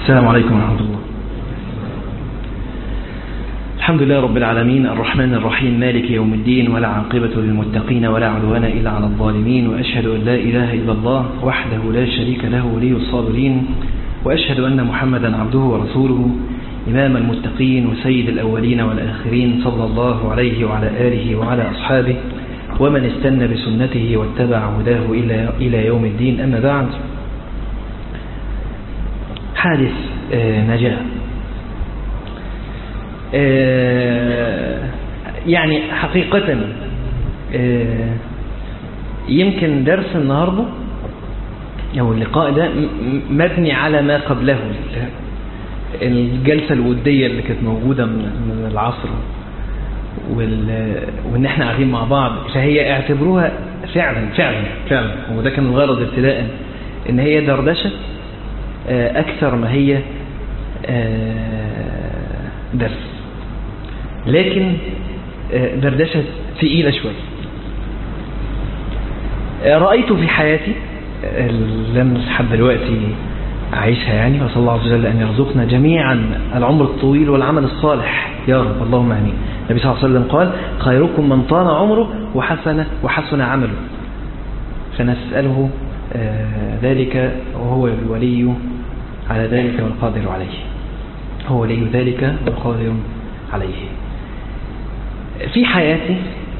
السلام عليكم ورحمة الله الحمد لله رب العالمين الرحمن الرحيم مالك يوم الدين ولا عاقبة للمتقين ولا عدوان إلا على الظالمين وأشهد أن لا إله إلا الله وحده لا شريك له ولي الصابرين وأشهد أن محمدا عبده ورسوله إمام المتقين وسيد الأولين والآخرين صلى الله عليه وعلى آله وعلى أصحابه ومن استنى بسنته واتبع هداه إلى إلى يوم الدين أما بعد حادث نجاة يعني حقيقة يمكن درس النهاردة أو اللقاء ده مبني على ما قبله الجلسة الودية اللي كانت موجودة من العصر وان احنا قاعدين مع بعض فهي اعتبروها فعلا فعلا فعلا وده كان الغرض ابتداء ان هي دردشة اكثر ما هي درس لكن دردشة ثقيلة شوية رأيت في حياتي لم لحد دلوقتي أعيشها يعني وصلى الله عز وجل أن يرزقنا جميعا العمر الطويل والعمل الصالح يا رب اللهم آمين النبي صلى الله عليه وسلم قال خيركم من طال عمره وحسن وحسن عمله فنسأله ذلك وهو الولي على ذلك والقادر عليه هو ولي ذلك والقادر عليه في حياتي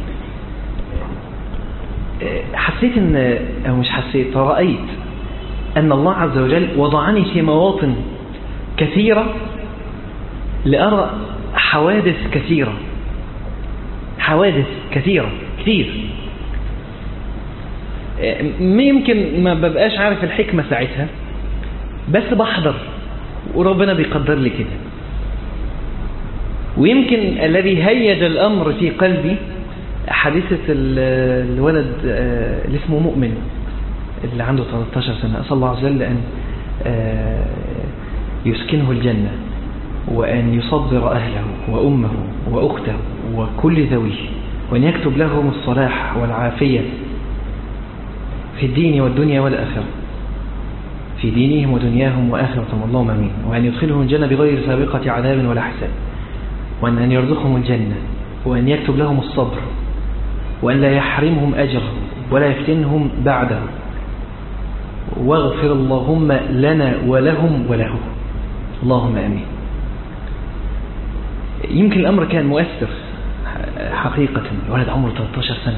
حسيت ان او مش حسيت رأيت ان الله عز وجل وضعني في مواطن كثيرة لأرى حوادث كثيرة حوادث كثيرة كثير يمكن ما ببقاش عارف الحكمة ساعتها بس بحضر وربنا بيقدر لي كده ويمكن الذي هيج الأمر في قلبي حادثة الولد اللي اسمه مؤمن اللي عنده 13 سنة أسأل الله عز وجل أن يسكنه الجنة وأن يصبر أهله وأمه وأخته وكل ذويه وأن يكتب لهم الصلاح والعافية في الدين والدنيا والآخرة في دينهم ودنياهم وآخرتهم اللهم أمين وأن يدخلهم الجنة بغير سابقة عذاب ولا حساب وأن أن يرزقهم الجنة وأن يكتب لهم الصبر وأن لا يحرمهم أجرهم ولا يفتنهم بعده واغفر اللهم لنا ولهم وله اللهم أمين يمكن الأمر كان مؤثر حقيقة الولد عمره 13 سنة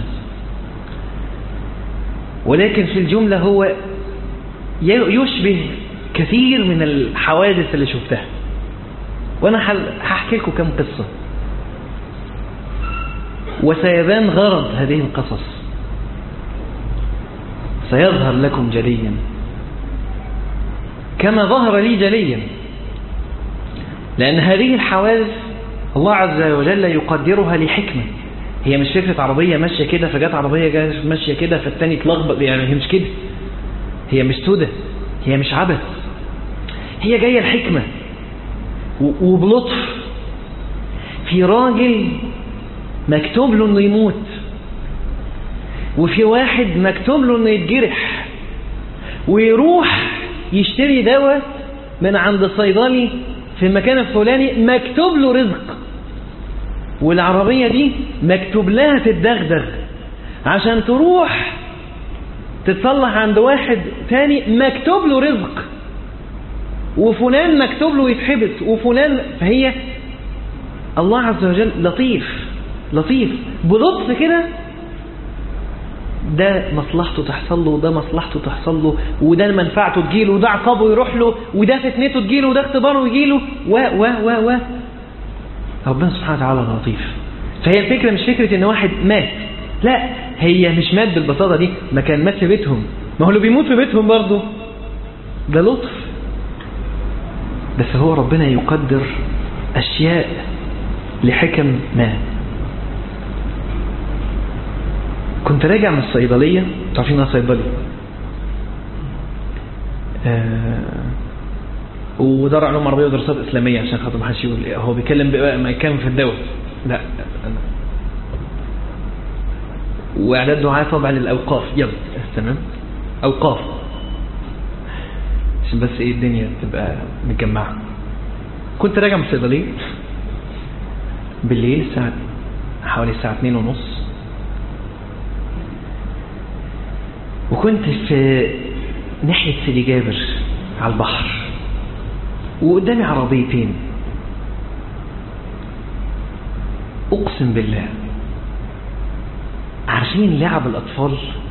ولكن في الجملة هو يشبه كثير من الحوادث اللي شفتها وانا هحكي لكم كم قصة وسيبان غرض هذه القصص سيظهر لكم جليا كما ظهر لي جليا لأن هذه الحوادث الله عز وجل يقدرها لحكمة هي مش فكرة عربية ماشية كده فجت عربية ماشية كده فالتاني اتلخبط يعني هي مش كده هي مش سودة هي مش عبث هي جاية الحكمة وبلطف في راجل مكتوب له انه يموت وفي واحد مكتوب له انه يتجرح ويروح يشتري دواء من عند صيدلي في المكان الفلاني مكتوب له رزق والعربية دي مكتوب لها تتدغدغ عشان تروح تتصلح عند واحد تاني مكتوب له رزق وفلان مكتوب له يتحبس وفلان فهي الله عز وجل لطيف لطيف بلطف كده ده مصلحته تحصل له وده مصلحته تحصل له وده منفعته تجيله وده عقابه يروح له وده فتنته تجيله وده اختباره يجيله و و و و ربنا سبحانه وتعالى لطيف فهي الفكرة مش فكرة ان واحد مات لا هي مش مات بالبساطة دي ما كان مات في بيتهم ما هو اللي بيموت في بيتهم برضه ده لطف بس هو ربنا يقدر أشياء لحكم ما كنت راجع من الصيدلية تعرفين أنا صيدلي آه ودار علوم عربية ودراسات إسلامية عشان خاطر ما حدش يقول هو بيتكلم بقى ما يتكلم في الدواء لا وإعداد دعاء طبعا للأوقاف يلا تمام أوقاف عشان بس ايه الدنيا تبقى متجمعة كنت راجع من الصيدلية بالليل الساعة حوالي الساعة اتنين ونص وكنت في ناحية سيدي جابر على البحر وقدامي عربيتين اقسم بالله عارفين لعب الاطفال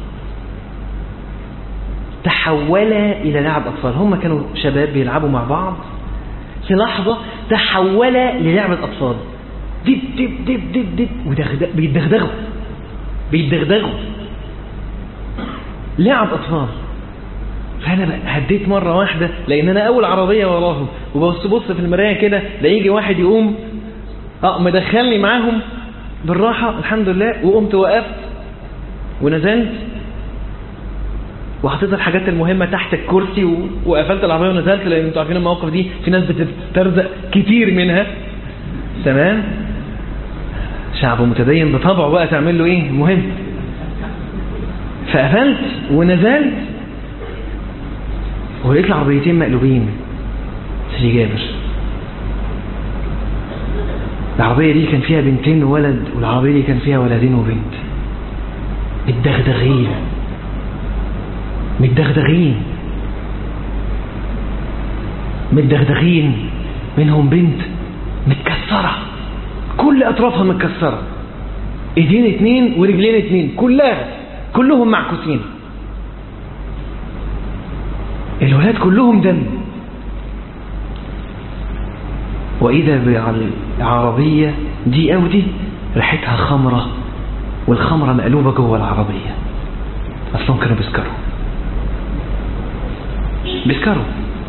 تحول الى لعب اطفال هم كانوا شباب بيلعبوا مع بعض في لحظة تحول للعبة اطفال دب دب دب دب دب ودغدغ بيدغدغوا بيدغدغوا لعب اطفال فانا هديت مرة واحدة لان انا اول عربية وراهم وبص بص في المراية كده لا يجي واحد يقوم اه مدخلني معاهم بالراحة الحمد لله وقمت وقفت ونزلت وحطيت الحاجات المهمة تحت الكرسي و... وقفلت العربية ونزلت لان انتوا عارفين المواقف دي في ناس بتسترزق كتير منها تمام شعب متدين بطبعه بقى تعمل له ايه مهم فقفلت ونزلت ولقيت العربيتين مقلوبين سيدي جابر العربية دي كان فيها بنتين وولد والعربية دي كان فيها ولدين وبنت متدغدغين متدغدغين متدغدغين منهم بنت متكسرة كل أطرافها متكسرة ايدين اتنين ورجلين اتنين كلها كلهم معكوسين الولاد كلهم دم وإذا بالعربية دي أو دي ريحتها خمرة والخمرة مقلوبة جوه العربية أصلا كانوا بيسكروا بيسكروا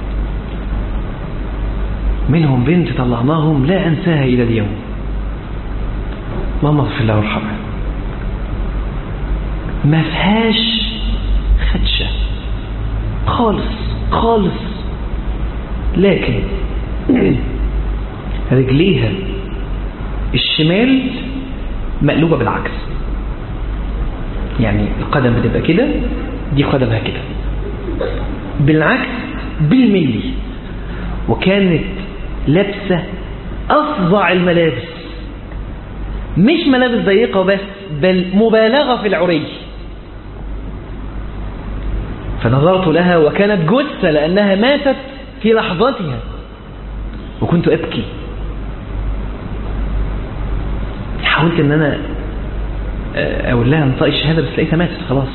منهم بنت طلعناهم لا أنساها إلى اليوم اللهم اغفر الله وارحمها ما فيهاش خدشة خالص خالص لكن رجليها الشمال مقلوبة بالعكس يعني القدم بتبقى كده دي قدمها كده بالعكس بالملي وكانت لابسة أفظع الملابس مش ملابس ضيقة بس بل مبالغة في العري فنظرت لها وكانت جثة لأنها ماتت في لحظتها وكنت أبكي حاولت ان انا اقول لها انطقي الشهاده بس لقيتها ماتت خلاص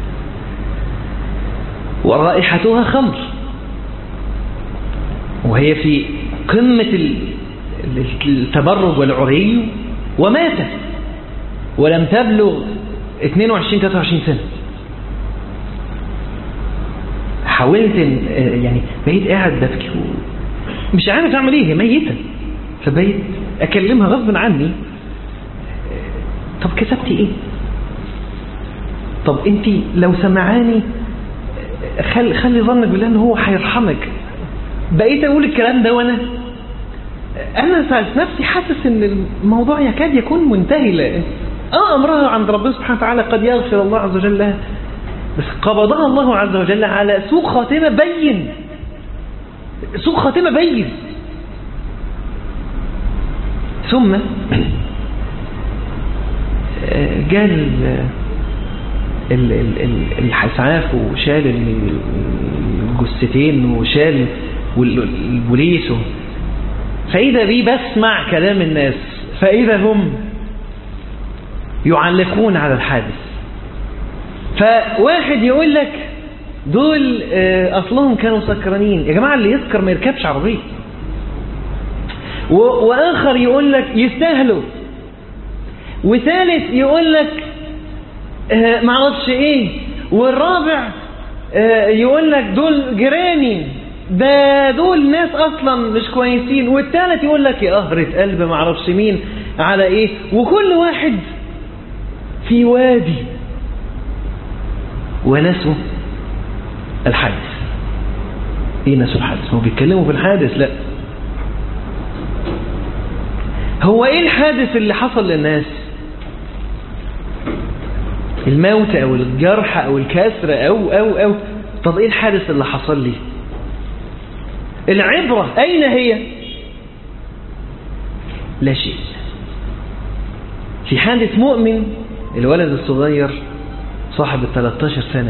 ورائحتها خمر وهي في قمة التبرج والعري وماتت ولم تبلغ 22 23 سنة حاولت يعني بقيت قاعد ببكي مش عارف اعمل ايه هي ميتة فبقيت اكلمها غصب عني طب كسبتي ايه طب انت لو سمعاني خلي خلي ظنك بالله ان هو هيرحمك بقيت اقول الكلام ده وانا انا سألت نفسي حاسس ان الموضوع يكاد يكون منتهي لان اه امرها عند ربنا سبحانه وتعالى قد يغفر الله عز وجل لها بس قبضها الله عز وجل على سوء خاتمة بين سوء خاتمة بين ثم جال الحسعاف وشال الجثتين وشال البوليس فإذا بي بسمع كلام الناس فإذا هم يعلقون على الحادث فواحد يقول لك دول أصلهم كانوا سكرانين يا جماعة اللي يسكر ما يركبش عربية وآخر يقول لك يستاهلوا وثالث يقول لك آه معرفش ايه والرابع آه يقول لك دول جيراني ده دول ناس اصلا مش كويسين والثالث يقول لك يا قهرة قلب معرفش مين على ايه وكل واحد في وادي ونسوا الحادث ايه نسوا الحادث هو بيتكلموا في الحادث لا هو ايه الحادث اللي حصل للناس الموت او الجرح او الكسر او او او طب ايه الحادث اللي حصل لي العبرة أين هي لا شيء في حادث مؤمن الولد الصغير صاحب ال 13 سنة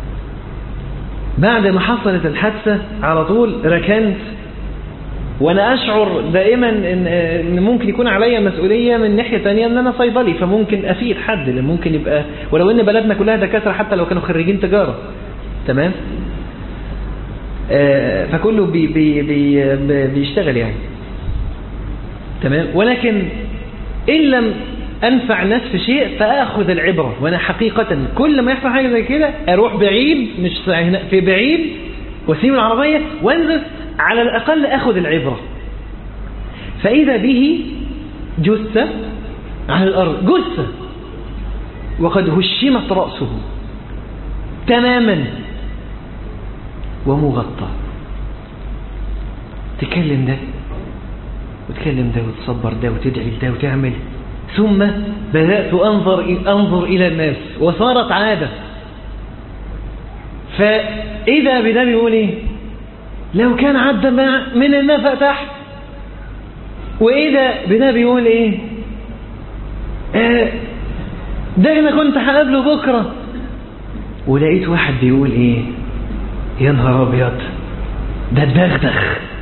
بعد ما حصلت الحادثة على طول ركنت وانا اشعر دائما ان, إن ممكن يكون عليا مسؤولية من ناحية تانية ان انا صيدلي فممكن افيد حد اللي ممكن يبقى ولو ان بلدنا كلها دكاترة حتى لو كانوا خريجين تجارة تمام آه فكله بي بي بي بيشتغل يعني تمام ولكن ان لم انفع الناس في شيء فاخذ العبرة وانا حقيقة كل ما يحصل حاجة زي كده اروح بعيد مش في بعيد واسيب العربية وانزل على الأقل أخذ العبرة فإذا به جثة على الأرض جثة وقد هشمت رأسه تماما ومغطى تكلم ده وتكلم ده وتصبر ده وتدعي ده وتعمل ثم بدأت أنظر, أنظر إلى الناس وصارت عادة فإذا بده بيقول إيه لو كان عدى من النفق تحت وإذا بده بيقول إيه آه ده أنا كنت هقابله بكرة ولقيت واحد بيقول إيه يا نهار أبيض ده الدغدغ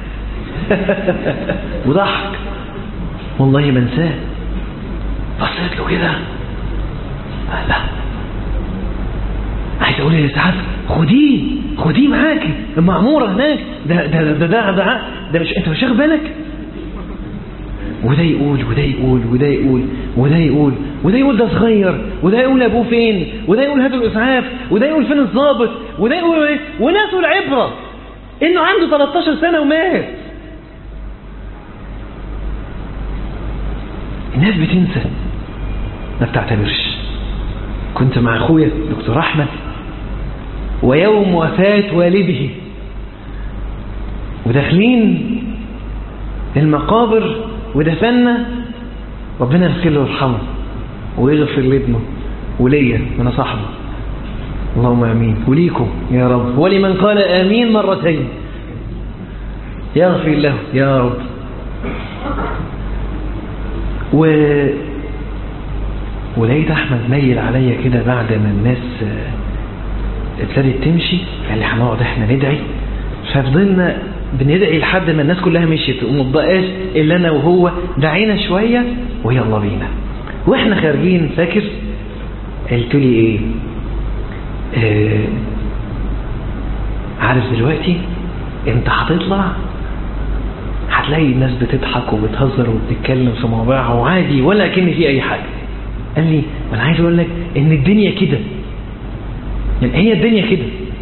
وضحك والله ما انساه بصيت له كده لا عايز اقول يا سعاد خديه خديه معاكي المعمورة هناك ده ده ده ده, ده, ده مش انت مش واخد بالك وده يقول وده يقول وده يقول وده يقول وده يقول ده صغير وده يقول ابوه فين وده يقول هاتوا الاسعاف وده يقول فين الضابط وده يقول ايه وناس العبره انه عنده 13 سنه ومات الناس بتنسى ما بتعتبرش كنت مع اخويا دكتور احمد ويوم وفاة والده وداخلين المقابر ودفنا ربنا يغفر له ويرحمه ويغفر لابنه وليا وانا صاحبه اللهم امين وليكم يا رب ولمن قال امين مرتين يغفر له يا رب و ولقيت احمد ميل عليا كده بعد ما الناس ابتدت تمشي قال لي هنقعد احنا ندعي ففضلنا بندعي لحد ما الناس كلها مشيت وما بقاش الا انا وهو دعينا شويه ويلا بينا واحنا خارجين فاكر قلت لي ايه آه عارف دلوقتي انت هتطلع هتلاقي الناس بتضحك وبتهزر وبتتكلم في مواضيعها وعادي ولا كأن في اي حاجه قال لي انا عايز اقول لك ان الدنيا كده يعني هي الدنيا كده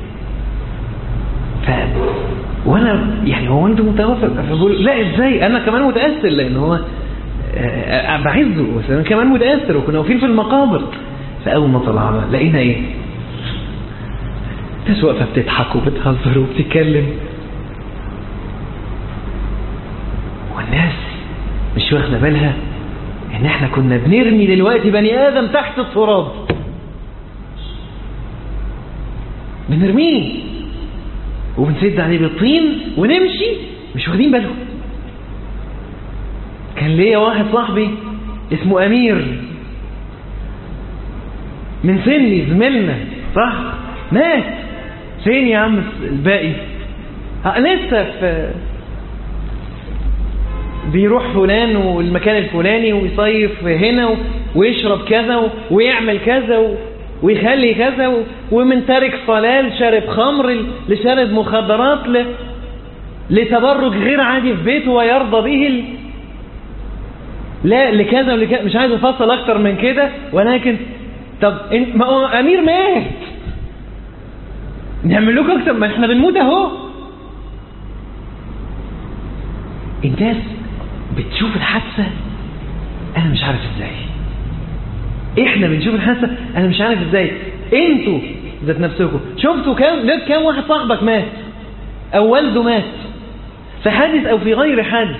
ف وانا يعني هو انت متوافق فبقول لا ازاي انا كمان متاثر لان هو بعزه بس انا كمان متاثر وكنا واقفين في المقابر فاول ما طلعنا لقينا ايه ناس واقفه بتضحك وبتهزر وبتتكلم والناس مش واخده بالها ان احنا كنا بنرمي دلوقتي بني ادم تحت التراب بنرميه وبنسد عليه بالطين ونمشي مش واخدين بالهم كان ليا واحد صاحبي اسمه امير من سني زميلنا صح مات فين يا عم الباقي لسه في بيروح فلان والمكان الفلاني ويصيف هنا ويشرب كذا ويعمل كذا ويخلي كذا ومن تارك صلاه لشارب خمر لشارب مخدرات ل... لتبرج غير عادي في بيته ويرضى به ال... لا لكذا ولكذا مش عايز افصل اكتر من كده ولكن طب ما هو امير مات نعمل لكم اكتر ما احنا بنموت اهو الناس بتشوف الحادثه انا مش عارف ازاي احنا بنشوف الحادثه انا مش عارف ازاي انتوا ذات نفسكم شفتوا كام لقيت كام واحد صاحبك مات او والده مات في حادث او في غير حادث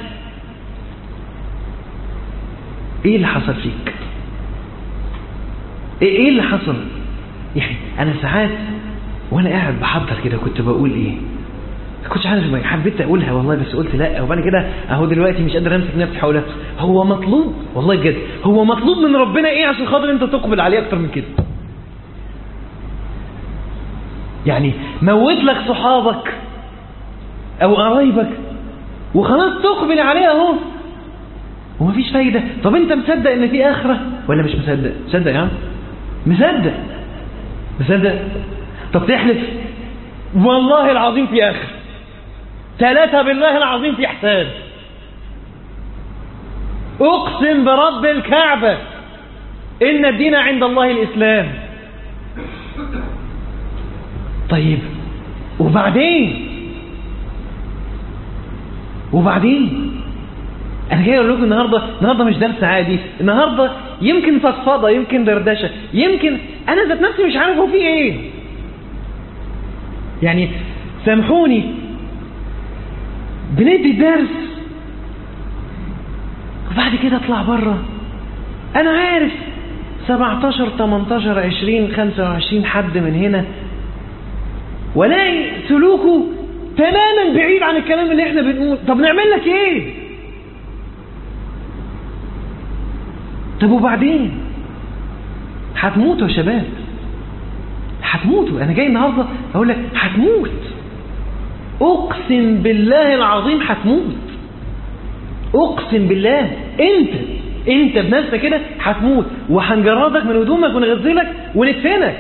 ايه اللي حصل فيك ايه, إيه اللي حصل يعني انا ساعات وانا قاعد بحضر كده كنت بقول ايه كنتش عارف حبيت اقولها والله بس قلت لا وبعد كده اهو دلوقتي مش قادر امسك نفسي حولها هو مطلوب والله بجد هو مطلوب من ربنا ايه عشان خاطر انت تقبل عليه اكتر من كده يعني موت لك صحابك او قرايبك وخلاص تقبل عليه اهو ومفيش فايدة طب انت مصدق ان في اخرة ولا مش مصدق مصدق يا عم مصدق مصدق طب تحلف والله العظيم في اخر ثلاثة بالله العظيم في حساب اقسم برب الكعبة ان الدين عند الله الاسلام طيب وبعدين وبعدين انا جاي اقول لكم النهارده النهارده مش درس عادي النهارده يمكن فضفضه يمكن دردشه يمكن انا ذات نفسي مش عارف هو في ايه يعني سامحوني بندي درس وبعد كده اطلع بره انا عارف 17 18 20 25 حد من هنا والاقي سلوكه تماما بعيد عن الكلام اللي احنا بنقول طب نعمل لك ايه طب وبعدين هتموتوا يا شباب هتموتوا انا جاي النهارده اقول لك هتموت اقسم بالله العظيم هتموت اقسم بالله انت انت بنفسك كده هتموت وهنجردك من هدومك ونغسلك وندفنك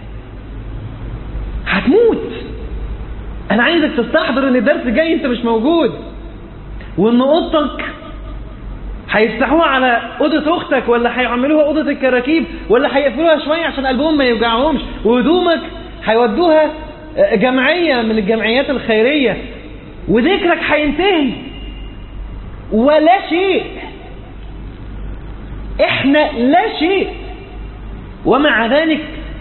هتموت انا عايزك تستحضر ان الدرس جاي انت مش موجود وان اوضتك هيفتحوها على اوضه اختك ولا هيعملوها اوضه الكراكيب ولا هيقفلوها شويه عشان قلبهم ما يوجعهمش وهدومك هيودوها جمعيه من الجمعيات الخيريه وذكرك هينتهي ولا شيء احنا لا شيء ومع ذلك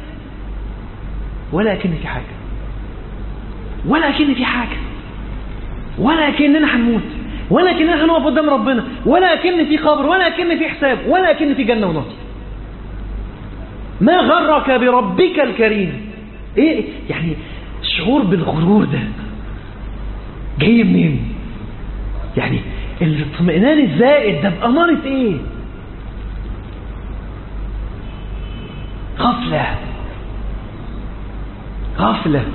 ولا كن في حاجه ولا كن في حاجه ولا كننا هنموت ولا كننا هنقف قدام ربنا ولا كن في قبر ولا كن في حساب ولا كن في جنه ونار ما غرك بربك الكريم ايه يعني الشعور بالغرور ده جاي منين يعني الاطمئنان الزائد ده بأمارة ايه غفلة غفلة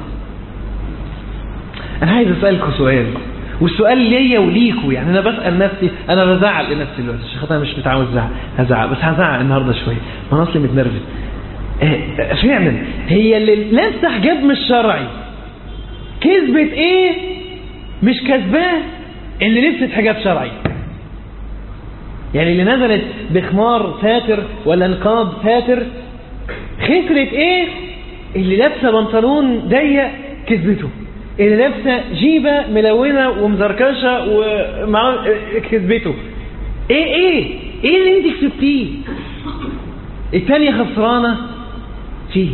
انا عايز اسألكم سؤال والسؤال ليا وليكوا يعني انا بسأل نفسي انا بزعل لنفسي دلوقتي عشان خاطر انا مش متعود زعل هزعل بس هزعل النهارده شويه ما انا اصلي متنرفز آه فعلا هي اللي لابسه حجاب مش شرعي كذبت ايه مش كسباه اللي لبست حجاب شرعي يعني اللي نزلت بخمار ساتر ولا نقاب ساتر خسرت ايه اللي لابسه بنطلون ضيق كذبته اللي لابسه جيبه ملونه ومزركشه ومع كذبته ايه ايه ايه اللي انت كسبتيه الثانيه خسرانه فيه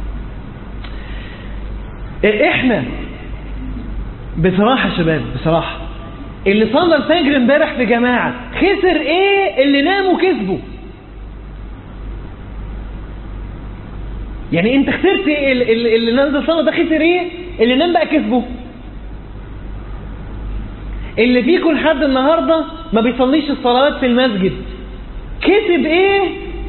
إيه احنا بصراحه يا شباب بصراحه اللي صلى الفجر امبارح في جماعه خسر ايه اللي ناموا كسبوا يعني انت خسرت ايه اللي, اللي نزل صلاه ده خسر ايه اللي نام بقى كسبه اللي فيكم لحد النهارده ما بيصليش الصلوات في المسجد كسب ايه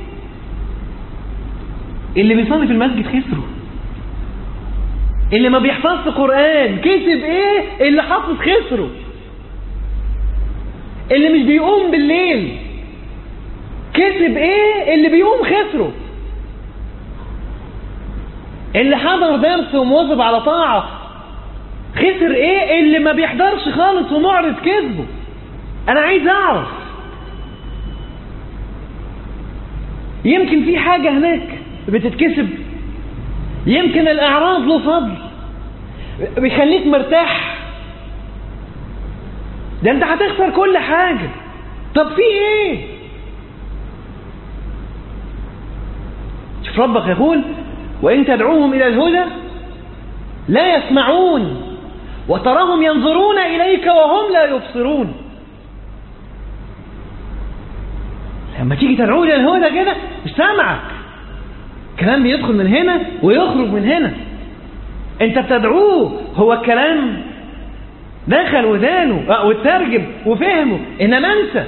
اللي بيصلي في المسجد خسره اللي ما بيحفظش قرآن كسب ايه اللي حافظ خسره اللي مش بيقوم بالليل كسب ايه اللي بيقوم خسره اللي حضر درس ومواظب على طاعة خسر ايه اللي ما بيحضرش خالص ومعرض كذبه انا عايز اعرف يمكن في حاجة هناك بتتكسب يمكن الاعراض له فضل بيخليك مرتاح ده انت هتخسر كل حاجة طب في ايه شوف ربك يقول وإن تدعوهم إلى الهدى لا يسمعون وتراهم ينظرون إليك وهم لا يبصرون لما تيجي تدعوه إلى الهدى كده مش سامعك كلام بيدخل من هنا ويخرج من هنا انت بتدعوه هو الكلام دخل ودانه اه وترجم وفهمه إنما أنت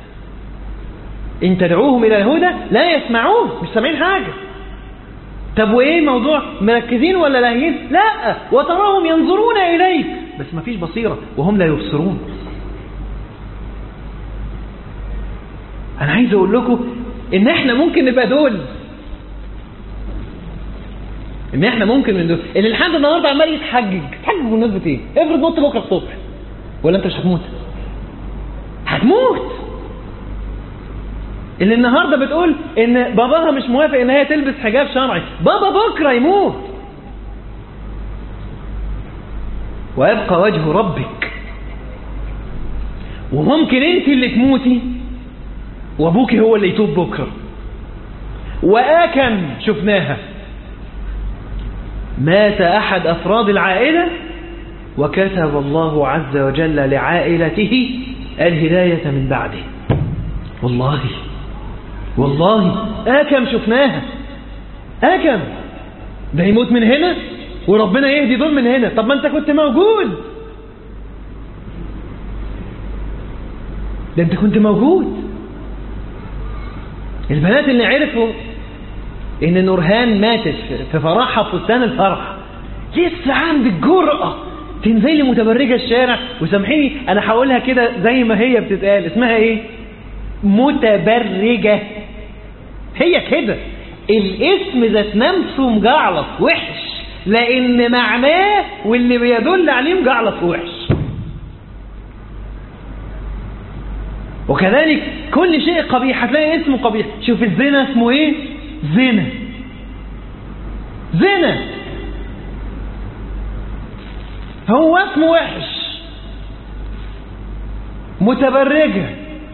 إن تدعوهم إلى الهدى لا يسمعون مش سامعين حاجة طب وإيه موضوع مركزين ولا لاهيين لا وتراهم ينظرون إليك بس ما فيش بصيرة وهم لا يبصرون أنا عايز أقول لكم إن إحنا ممكن نبقى دول إن إحنا ممكن من دول اللي لحد النهاردة عمال يتحجج يتحجج بمناسبة إيه؟ افرض مت بكرة الصبح ولا أنت مش هتموت؟ هتموت اللي النهاردة بتقول ان باباها مش موافق ان هي تلبس حجاب شرعي بابا بكرة يموت ويبقى وجه ربك وممكن انت اللي تموتي وابوك هو اللي يتوب بكرة وآكم شفناها مات أحد أفراد العائلة وكتب الله عز وجل لعائلته الهداية من بعده والله والله آكم شفناها آكم ده يموت من هنا وربنا يهدي دول من هنا طب ما انت كنت موجود ده انت كنت موجود البنات اللي عرفوا ان نورهان ماتت في فرحها في فستان الفرح لسه عندك جرأة تنزلي متبرجة الشارع وسامحيني انا هقولها كده زي ما هي بتتقال اسمها ايه متبرجة هي كده الاسم ذات نفسه مجعلص وحش لان معناه واللي بيدل عليه مجعلص وحش وكذلك كل شيء قبيح هتلاقي اسمه قبيح شوف الزنا اسمه ايه زنا زنا هو اسمه وحش متبرجة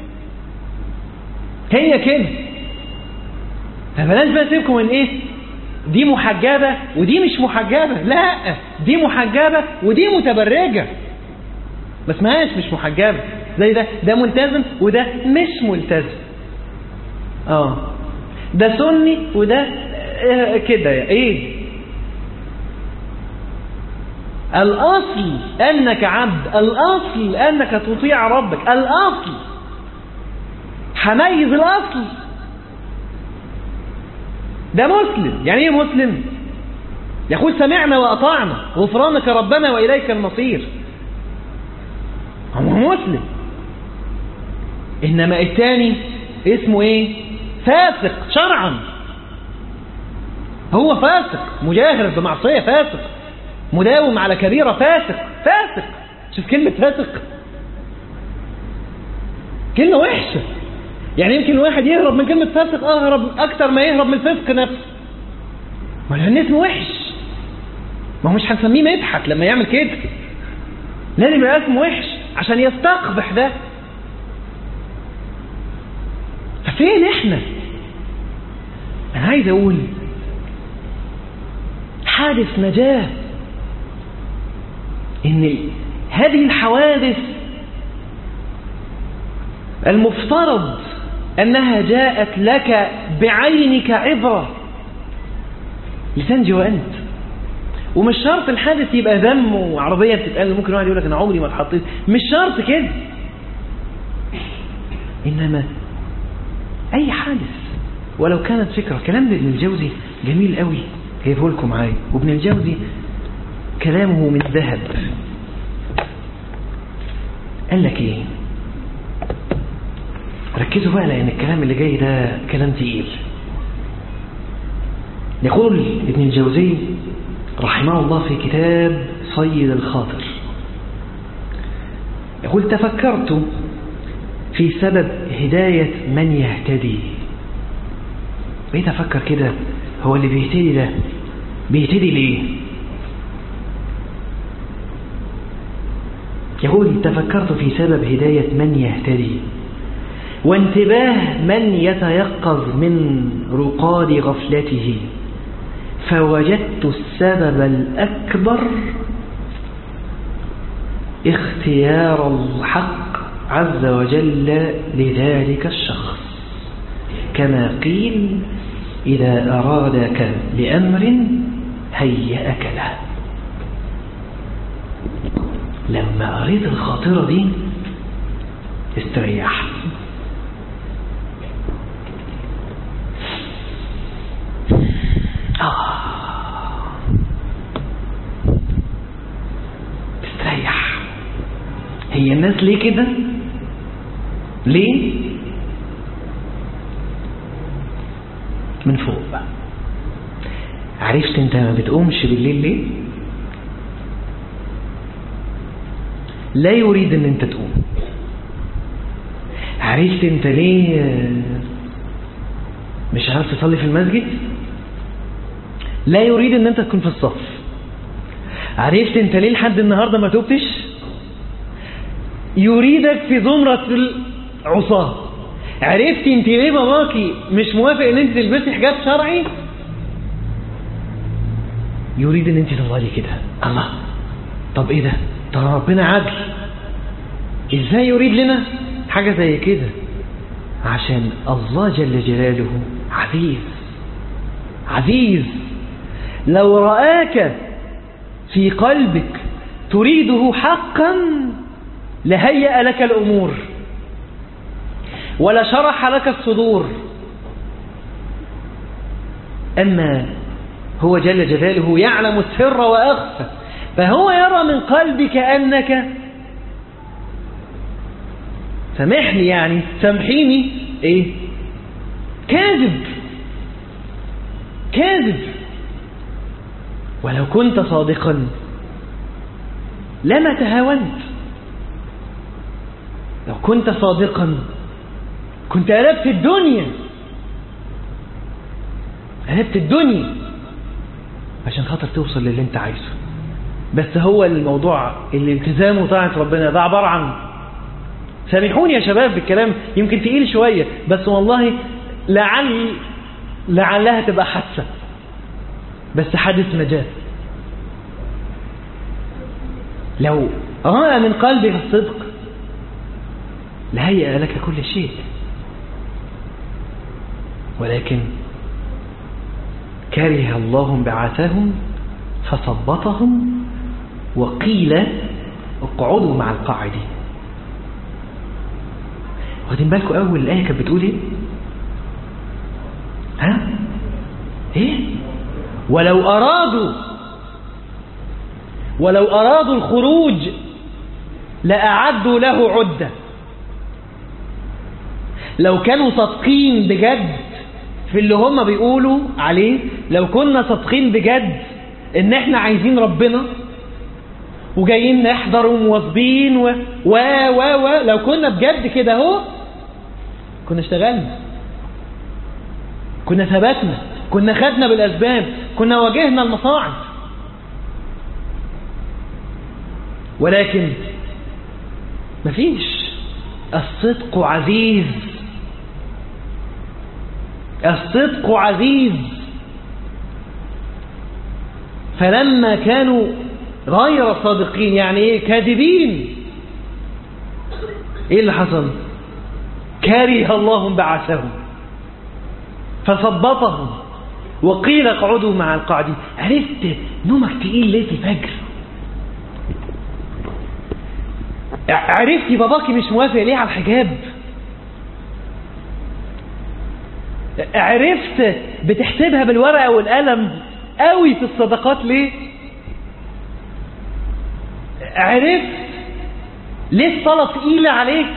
هي كده فبلاش بقى سيبكم من ايه دي محجبة ودي مش محجبة لا دي محجبة ودي متبرجة ما اسمهاش مش محجبة زي ده ده ملتزم وده مش ملتزم اه ده سني وده آه كده ايه الأصل أنك عبد الأصل أنك تطيع ربك الأصل حميز الأصل ده مسلم يعني ايه مسلم يقول سمعنا وأطعنا غفرانك ربنا وإليك المصير هو مسلم إنما الثاني اسمه ايه فاسق شرعا هو فاسق مجاهر بمعصية فاسق مداوم على كبيرة فاسق فاسق شوف كلمة فاسق كلمة وحشة يعني يمكن الواحد يهرب من كلمة فاسق أهرب أكتر ما يهرب من الفسق نفسه ما لأن اسمه وحش ما هو مش هنسميه مدحت لما يعمل كده لازم يبقى اسمه وحش عشان يستقبح ده ففين احنا انا عايز اقول حادث نجاة ان هذه الحوادث المفترض انها جاءت لك بعينك عبرة لتنجو انت ومش شرط الحادث يبقى ذم وعربية بتتقال ممكن واحد يقول لك انا عمري ما اتحطيت مش شرط كده انما اي حادث ولو كانت فكرة كلام ابن الجوزي جميل قوي جايبه لكم معايا وابن الجوزي كلامه من ذهب قال لك ايه ركزوا بقى لان الكلام اللي جاي ده كلام تقيل يقول ابن الجوزي رحمه الله في كتاب صيد الخاطر يقول تفكرت في سبب هداية من يهتدي بقيت أفكر كده هو اللي بيهتدي ده بيهتدي ليه يقول تفكرت في سبب هداية من يهتدي وانتباه من يتيقظ من رقاد غفلته فوجدت السبب الأكبر اختيار الحق عز وجل لذلك الشخص كما قيل إذا أرادك لأمر هيأك له لما قريت الخاطرة دي استريحت آه. استريح هي الناس ليه كده ليه من فوق بقى عرفت انت ما بتقومش بالليل ليه لا يريد ان انت تقوم عرفت انت ليه مش عارف تصلي في المسجد لا يريد ان انت تكون في الصف عرفت انت ليه لحد النهارده ما توبتش يريدك في زمرة العصاة عرفت انت ليه باباكي مش موافق ان انت تلبسي حجاب شرعي يريد ان انت تفضلي كده الله طب ايه ده طب ربنا عدل ازاي يريد لنا حاجة زي كده عشان الله جل جلاله عزيز عزيز لو رآك في قلبك تريده حقا لهيأ لك الأمور ولا شرح لك الصدور أما هو جل جلاله يعلم السر وأخفى فهو يرى من قلبك أنك سامحني يعني سامحيني ايه كاذب كاذب ولو كنت صادقا لما تهاونت لو كنت صادقا كنت قلبت الدنيا قلبت الدنيا عشان خاطر توصل للي انت عايزه بس هو الموضوع الالتزام وطاعة ربنا ده عبارة عن سامحوني يا شباب بالكلام يمكن تقيل شوية بس والله لعل لعلها تبقى حادثة بس حادث نجاة لو رأى من قلبك الصدق لهيأ لك كل شيء ولكن كره الله بعثهم فثبطهم وقيل اقعدوا مع القاعدين واخدين بالكم اول الايه كانت بتقول ايه ها ايه ولو ارادوا ولو ارادوا الخروج لاعدوا له عده لو كانوا صادقين بجد في اللي هم بيقولوا عليه لو كنا صادقين بجد ان احنا عايزين ربنا وجايين نحضر ومواظبين و و و و لو كنا بجد كده اهو كنا اشتغلنا كنا ثبتنا كنا خدنا بالاسباب كنا واجهنا المصاعب ولكن مفيش الصدق عزيز الصدق عزيز فلما كانوا غير صادقين يعني ايه كاذبين ايه اللي حصل كره الله بعثهم فثبطهم وقيل اقعدوا مع القاعدين عرفت نومك تقيل ليه في الفجر عرفتي باباكي مش موافق ليه على الحجاب عرفت بتحسبها بالورقة والقلم قوي في الصدقات ليه عرفت ليه الصلاة تقيلة عليك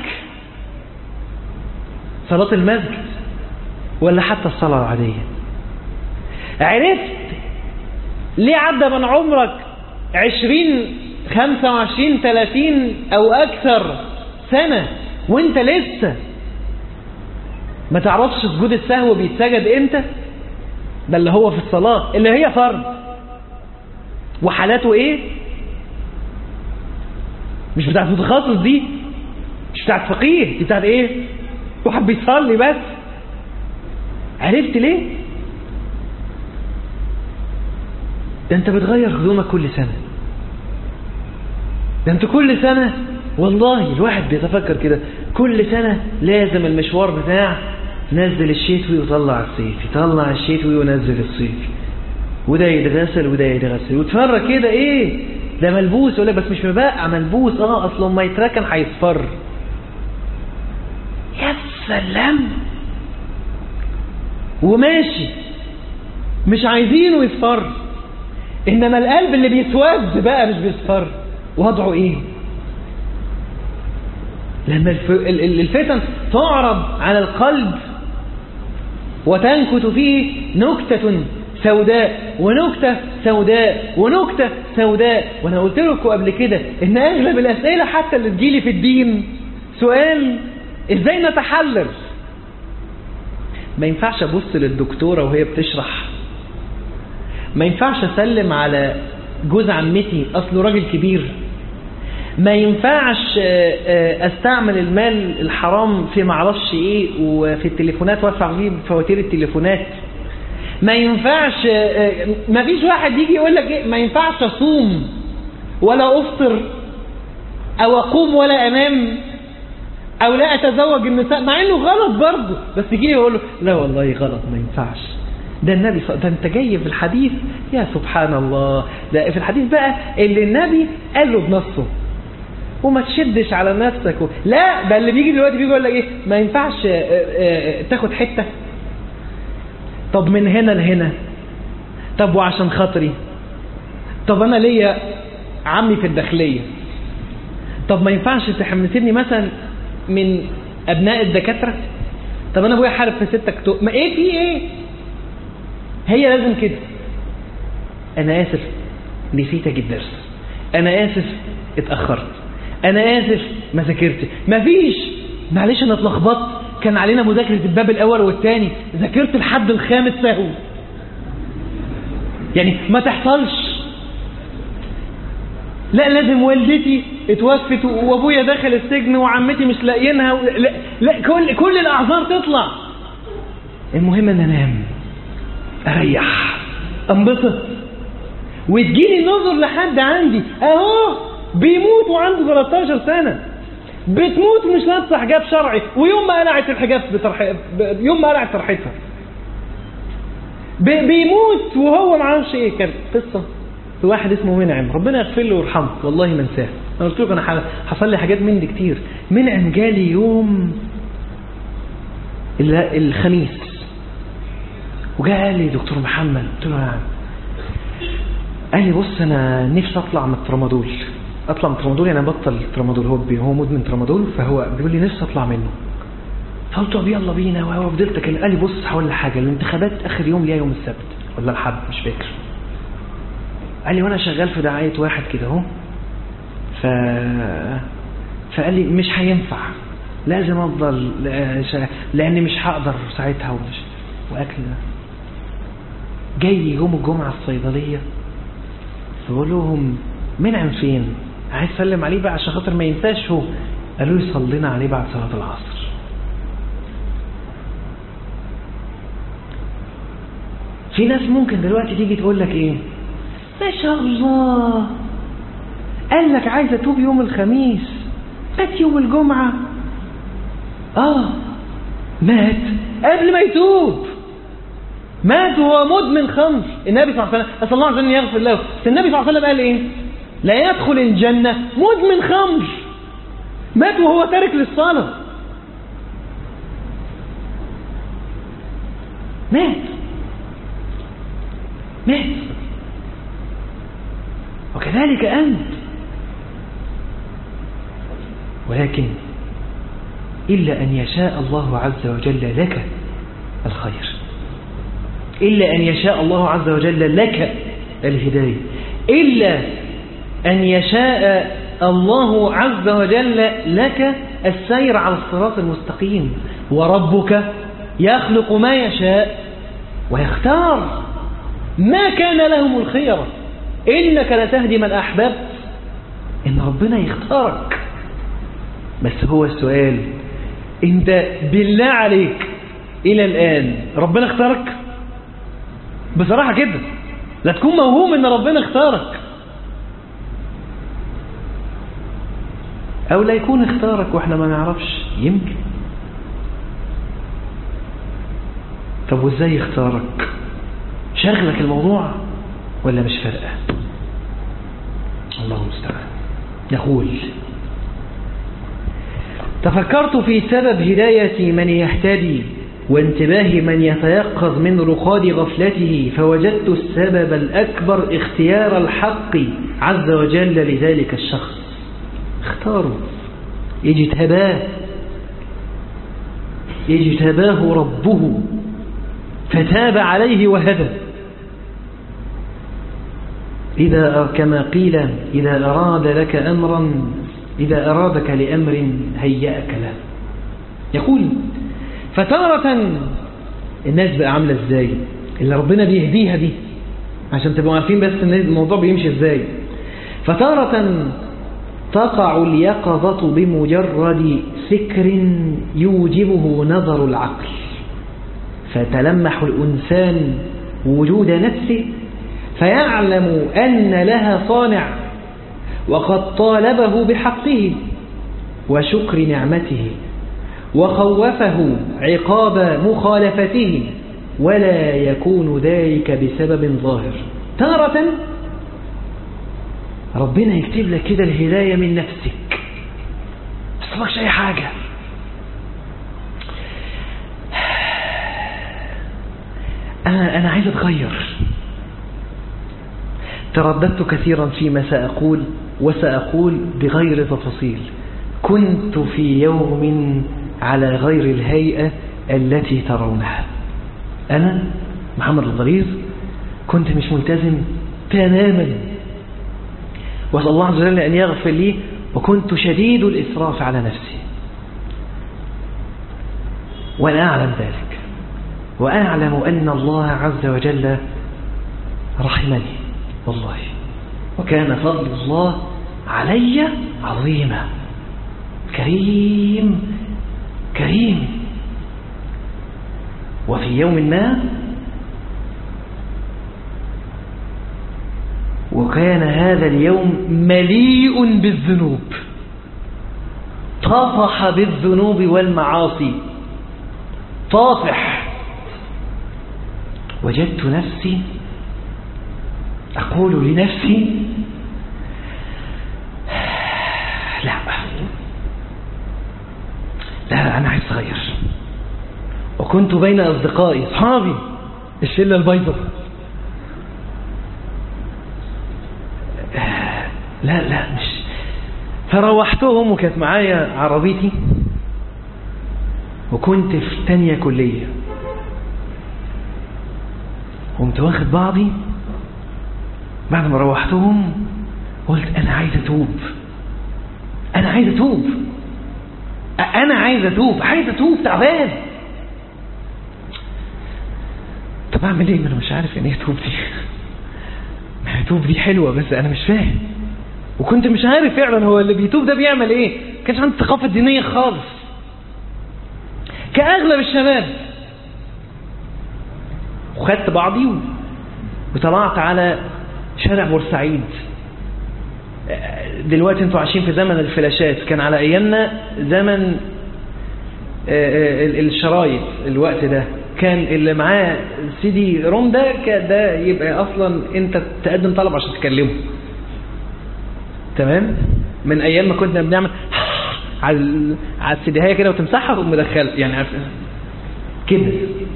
صلاة المسجد ولا حتى الصلاة العادية عرفت ليه عدى من عمرك عشرين خمسة وعشرين ثلاثين أو أكثر سنة وانت لسه ما تعرفش سجود السهو بيتسجد امتى ده اللي هو في الصلاة اللي هي فرض وحالاته ايه مش بتاعت متخصص دي مش بتاعت فقيه دي بتاعت ايه واحد بيصلي بس عرفت ليه ده انت بتغير هدومك كل سنة ده انت كل سنة والله الواحد بيتفكر كده كل سنة لازم المشوار بتاع نزل الشتوي وطلع الصيفي طلع الشتوي ونزل الصيفي وده يتغسل وده يتغسل وتفرج كده ايه ده ملبوس يقول لك بس مش مبقع ملبوس اه اصل لما يتركن هيصفر يا سلام وماشي مش عايزينه يصفر انما القلب اللي بيسود بقى مش بيصفر وضعه ايه لما الفتن تعرض على القلب وتنكت فيه نكتة سوداء ونكتة سوداء ونكتة سوداء وانا قلت لكم قبل كده ان اغلب الاسئلة حتى اللي تجيلي في الدين سؤال ازاي نتحلل ما ينفعش ابص للدكتورة وهي بتشرح ما ينفعش اسلم على جوز عمتي اصله راجل كبير ما ينفعش استعمل المال الحرام في معرفش ايه وفي التليفونات وادفع فيه فواتير التليفونات ما ينفعش ما فيش واحد يجي يقول لك ايه ما ينفعش اصوم ولا افطر او اقوم ولا انام او لا اتزوج النساء مع انه غلط برضه بس يجي يقول له لا والله غلط ما ينفعش ده النبي ده انت جاي في الحديث يا سبحان الله ده في الحديث بقى اللي النبي قال له بنصه وما تشدش على نفسك و... لا ده اللي بيجي دلوقتي بيجي يقول لك ايه ما ينفعش تاخد حته طب من هنا لهنا طب وعشان خاطري طب انا ليا عمي في الداخليه طب ما ينفعش تحمسني مثلا من ابناء الدكاتره طب انا ابويا حارب في 6 اكتوبر ما ايه في ايه هي لازم كده انا اسف نسيت اجيب درس انا اسف اتاخرت انا اسف ما ذاكرتش مفيش معلش انا اتلخبطت كان علينا مذاكره الباب الاول والثاني ذاكرت الحد الخامس سهو يعني ما تحصلش لا لازم والدتي اتوفت وابويا دخل السجن وعمتي مش لاقيينها و... لا, لا كل كل الاعذار تطلع المهم ان انام اريح انبسط وتجيلي النظر لحد عندي اهو بيموت وعنده 13 سنة بتموت مش لابسه حجاب شرعي ويوم ما قلعت الحجاب بترح... يوم ما قلعت طرحتها ب... بيموت وهو ما عارفش ايه كان قصه في واحد اسمه منعم ربنا يغفر له ويرحمه والله ما انساه انا قلت لكم انا حصل لي حاجات من دي كتير منعم جالي يوم الخميس وجاء قال لي دكتور محمد قلت له نعم قال لي بص انا نفسي اطلع من الترامادول اطلع من الترامادول يعني بطل الترامادول هو هو مدمن ترامادول فهو بيقول لي نفسي اطلع منه فقلت له يلا بينا وهو فضلت كان قال لي بص هقول لك حاجه الانتخابات اخر يوم ليها يوم السبت ولا الحد مش فاكر قال لي وانا شغال في دعايه واحد كده اهو ف فقال لي مش هينفع لازم افضل لاني مش هقدر ساعتها ومش واكل جاي يوم الجمعه الصيدليه فبقول لهم منعم فين عايز اسلم عليه بقى عشان خاطر ما ينساش هو قالوا لي صلينا عليه بعد صلاه العصر في ناس ممكن دلوقتي تيجي تقول لك ايه ما شاء الله قال لك عايز اتوب يوم الخميس مات يوم الجمعة اه مات قبل ما يتوب مات وهو مدمن خمر النبي صلى الله عليه وسلم اسال الله عز وجل يغفر له بس النبي صلى الله عليه وسلم قال ايه لا يدخل الجنة مدمن خمر مات وهو تارك للصلاة مات مات وكذلك أنت ولكن إلا أن يشاء الله عز وجل لك الخير إلا أن يشاء الله عز وجل لك الهداية إلا أن يشاء الله عز وجل لك السير على الصراط المستقيم وربك يخلق ما يشاء ويختار ما كان لهم الخيرة إنك لتهدي من أحببت إن ربنا يختارك بس هو السؤال أنت بالله عليك إلى الآن ربنا اختارك بصراحة كده لا تكون موهوم إن ربنا اختارك أو لا يكون اختارك وإحنا ما نعرفش يمكن طب وإزاي اختارك شغلك الموضوع ولا مش فارقة الله المستعان يقول تفكرت في سبب هداية من يهتدي وانتباه من يتيقظ من رقاد غفلته فوجدت السبب الأكبر اختيار الحق عز وجل لذلك الشخص اختاره اجتباه اجتباه ربه فتاب عليه وهدى إذا كما قيل إذا أراد لك أمرا إذا أرادك لأمر هيأك له يقول فتارة الناس بقى عاملة ازاي اللي ربنا بيهديها دي عشان تبقوا عارفين بس ان الموضوع بيمشي ازاي فتارة تقع اليقظة بمجرد فكر يوجبه نظر العقل فتلمح الإنسان وجود نفسه فيعلم أن لها صانع وقد طالبه بحقه وشكر نعمته وخوفه عقاب مخالفته ولا يكون ذلك بسبب ظاهر تارة ربنا يكتب لك كده الهداية من نفسك ما أي حاجة أنا, أنا عايز أتغير ترددت كثيرا فيما سأقول وسأقول بغير تفاصيل كنت في يوم على غير الهيئة التي ترونها أنا محمد الضرير كنت مش ملتزم تماما وأسأل الله عز وجل أن يغفر لي وكنت شديد الإسراف على نفسي وأنا أعلم ذلك وأعلم أن الله عز وجل رحمني والله وكان فضل الله علي عظيما كريم كريم وفي يوم ما وكان هذا اليوم مليء بالذنوب طافح بالذنوب والمعاصي طافح وجدت نفسي أقول لنفسي لا لا أنا عايز أغير وكنت بين أصدقائي أصحابي الشلة البيضاء لا لا مش فروحتهم وكانت معايا عربيتي وكنت في تانية كلية قمت واخد بعضي بعد ما روحتهم قلت انا عايز اتوب انا عايز اتوب انا عايز اتوب عايز اتوب تعبان طب اعمل ايه ما انا مش عارف يعني ايه توب دي ما هي توب دي حلوه بس انا مش فاهم وكنت مش عارف فعلا هو اللي بيتوب ده بيعمل ايه كانش عندي ثقافه دينيه خالص كاغلب الشباب وخدت بعضي وطلعت على شارع بورسعيد دلوقتي انتوا عايشين في زمن الفلاشات كان على ايامنا زمن الشرايط الوقت ده كان اللي معاه سي دي روم ده ده يبقى اصلا انت تقدم طلب عشان تكلمه تمام من ايام ما كنا بنعمل على على السيديهايه كده وتمسحها وتقوم مدخلها يعني عارف كده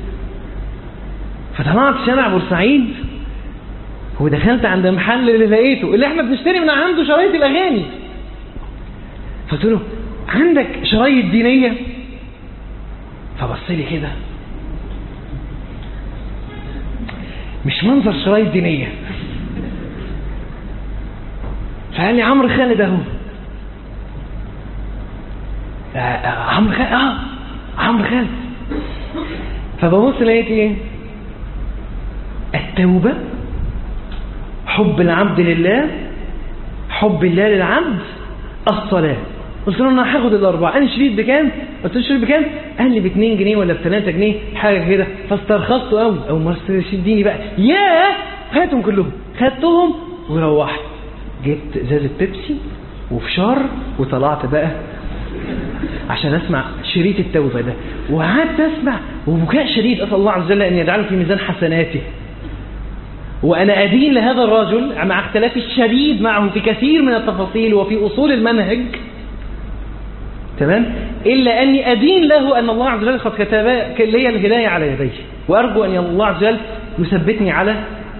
فطلعت شارع بورسعيد ودخلت عند محل اللي لقيته اللي احنا بنشتري من عنده شرايط الاغاني فقلت له عندك شرايط دينيه فبص لي كده مش منظر شرايط دينيه فقال لي عمرو خالد اهو عمرو خالد اه عمرو خالد فببص لقيت ايه التوبه حب العبد لله حب الله للعبد الصلاة قلت له انا هاخد الاربعه انا شريط بكام قلت له شريط بكام قال لي ب 2 جنيه ولا ب 3 جنيه حاجه كده فاسترخصت قوي او ما ديني بقى ياه هاتهم كلهم خدتهم وروحت جبت ازازه بيبسي وفشار وطلعت بقى عشان اسمع شريط التوبه ده وقعدت اسمع وبكاء شديد اسال الله عز وجل ان يجعله في ميزان حسناته وأنا أدين لهذا الرجل مع اختلافي الشديد معه في كثير من التفاصيل وفي أصول المنهج تمام إلا أني أدين له أن الله عز وجل قد كتب لي الهداية على يديه وأرجو أن الله عز وجل يثبتني على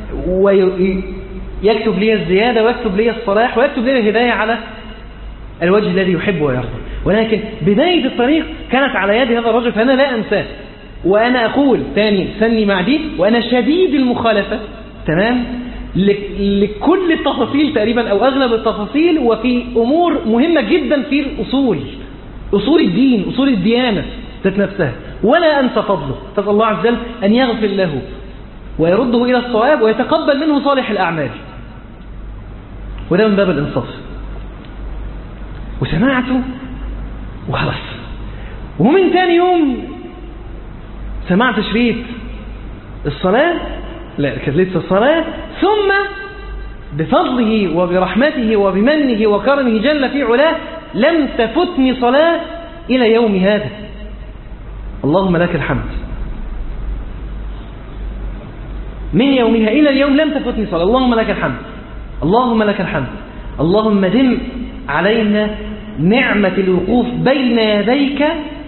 ويكتب لي الزيادة ويكتب لي الصلاح ويكتب لي الهداية على الوجه الذي يحب ويرضى ولكن بداية الطريق كانت على يد هذا الرجل فأنا لا أنساه وأنا أقول ثاني سني مع دي وأنا شديد المخالفة تمام لكل التفاصيل تقريبا أو أغلب التفاصيل وفي أمور مهمة جدا في الأصول أصول الدين أصول الديانة ذات نفسها ولا أنسى فضله فضل الله عز وجل أن يغفر له ويرده إلى الصواب ويتقبل منه صالح الأعمال وده من باب الإنصاف وسمعته وخلاص ومن ثاني يوم سمعت شريط الصلاة لا كانت لسه الصلاة ثم بفضله وبرحمته وبمنه وكرمه جل في علاه لم تفتني صلاة إلى يوم هذا اللهم لك الحمد من يومها إلى اليوم لم تفتني صلاة اللهم لك الحمد اللهم لك الحمد اللهم دم علينا نعمة الوقوف بين يديك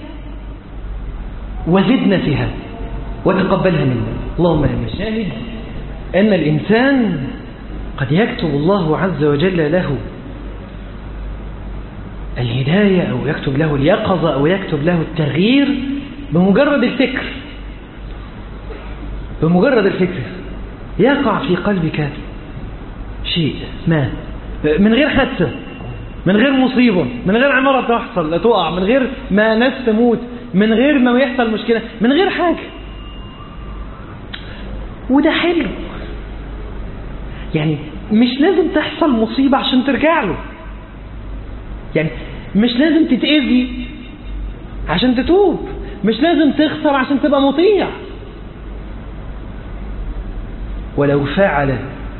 وزدنا فيها وتقبلها منا اللهم لنا الشاهد أن الإنسان قد يكتب الله عز وجل له الهداية أو يكتب له اليقظة أو يكتب له التغيير بمجرد الفكر بمجرد الفكر يقع في قلبك شيء ما من غير حادثة من غير مصيبة من غير عمارة تحصل لا تقع من غير ما ناس تموت من غير ما يحصل مشكلة من غير حاجة وده حلو يعني مش لازم تحصل مصيبة عشان ترجع له يعني مش لازم تتأذي عشان تتوب مش لازم تخسر عشان تبقى مطيع ولو فعل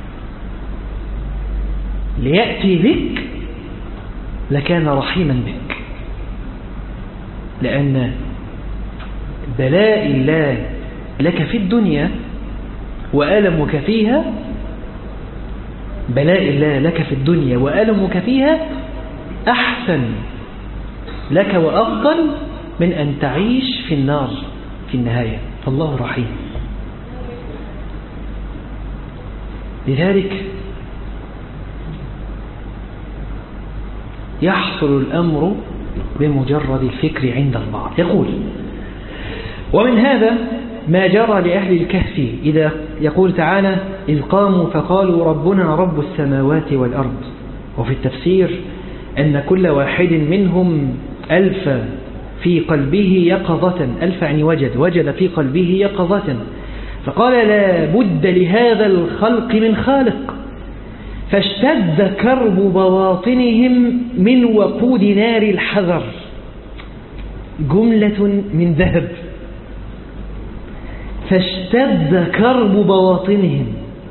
ليأتي بك لكان رحيما بك لأن بلاء الله لك في الدنيا وألمك فيها بلاء الله لك في الدنيا وألمك فيها أحسن لك وأفضل من أن تعيش في النار في النهاية فالله رحيم لذلك يحصل الأمر بمجرد الفكر عند البعض يقول ومن هذا ما جرى لأهل الكهف إذا يقول تعالى إذ قاموا فقالوا ربنا رب السماوات والأرض وفي التفسير أن كل واحد منهم ألف في قلبه يقظة ألف يعني وجد وجد في قلبه يقظة فقال لا بد لهذا الخلق من خالق فاشتد كرب بواطنهم من وقود نار الحذر جملة من ذهب فاشتد كرب بواطنهم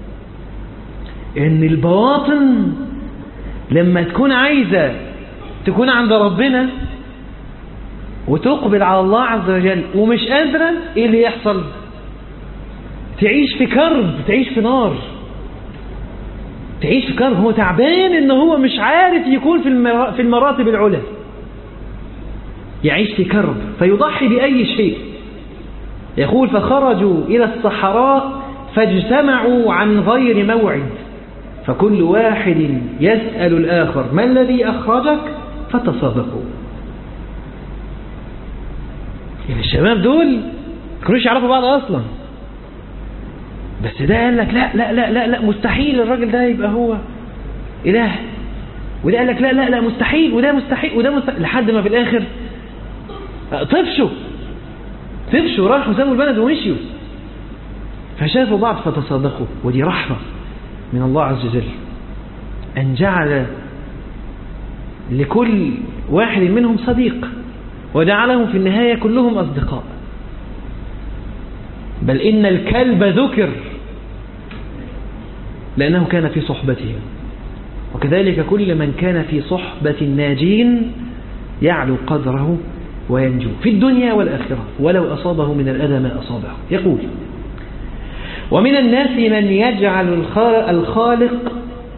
ان البواطن لما تكون عايزة تكون عند ربنا وتقبل على الله عز وجل ومش قادرة ايه اللي يحصل تعيش في كرب تعيش في نار تعيش في كرب هو تعبان ان هو مش عارف يكون في في المراتب العلى يعيش في كرب فيضحي بأي شيء يقول فخرجوا إلى الصحراء فاجتمعوا عن غير موعد فكل واحد يسأل الآخر ما الذي أخرجك فتصادقوا يعني الشباب دول كانوش يعرفوا بعض أصلا بس ده قال لك لا لا لا لا لا مستحيل الراجل ده يبقى هو إله وده قال لك لا لا لا مستحيل وده مستحيل وده مستحيل لحد ما في الآخر طفشوا طفشوا راحوا سابوا البلد ومشيوا فشافوا بعض فتصادقوا ودي رحمة من الله عز وجل أن جعل لكل واحد منهم صديق وجعلهم في النهاية كلهم أصدقاء بل إن الكلب ذكر لأنه كان في صحبته وكذلك كل من كان في صحبة الناجين يعلو قدره وينجو في الدنيا والآخرة ولو أصابه من الأذى ما أصابه يقول ومن الناس من يجعل الخالق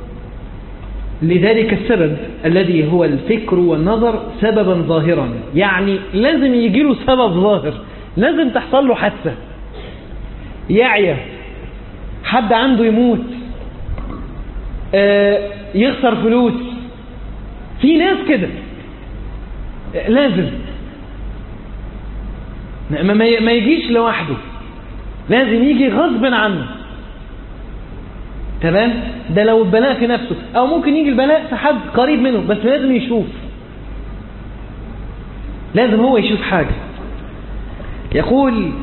لذلك السبب الذي هو الفكر والنظر سببا ظاهرا يعني لازم يجي له سبب ظاهر لازم تحصل له حادثة يعيا حد عنده يموت آه يخسر فلوس في ناس كده لازم ما يجيش لوحده لازم يجي غصب عنه تمام ده لو البلاء في نفسه او ممكن يجي البلاء في حد قريب منه بس لازم يشوف لازم هو يشوف حاجة يقول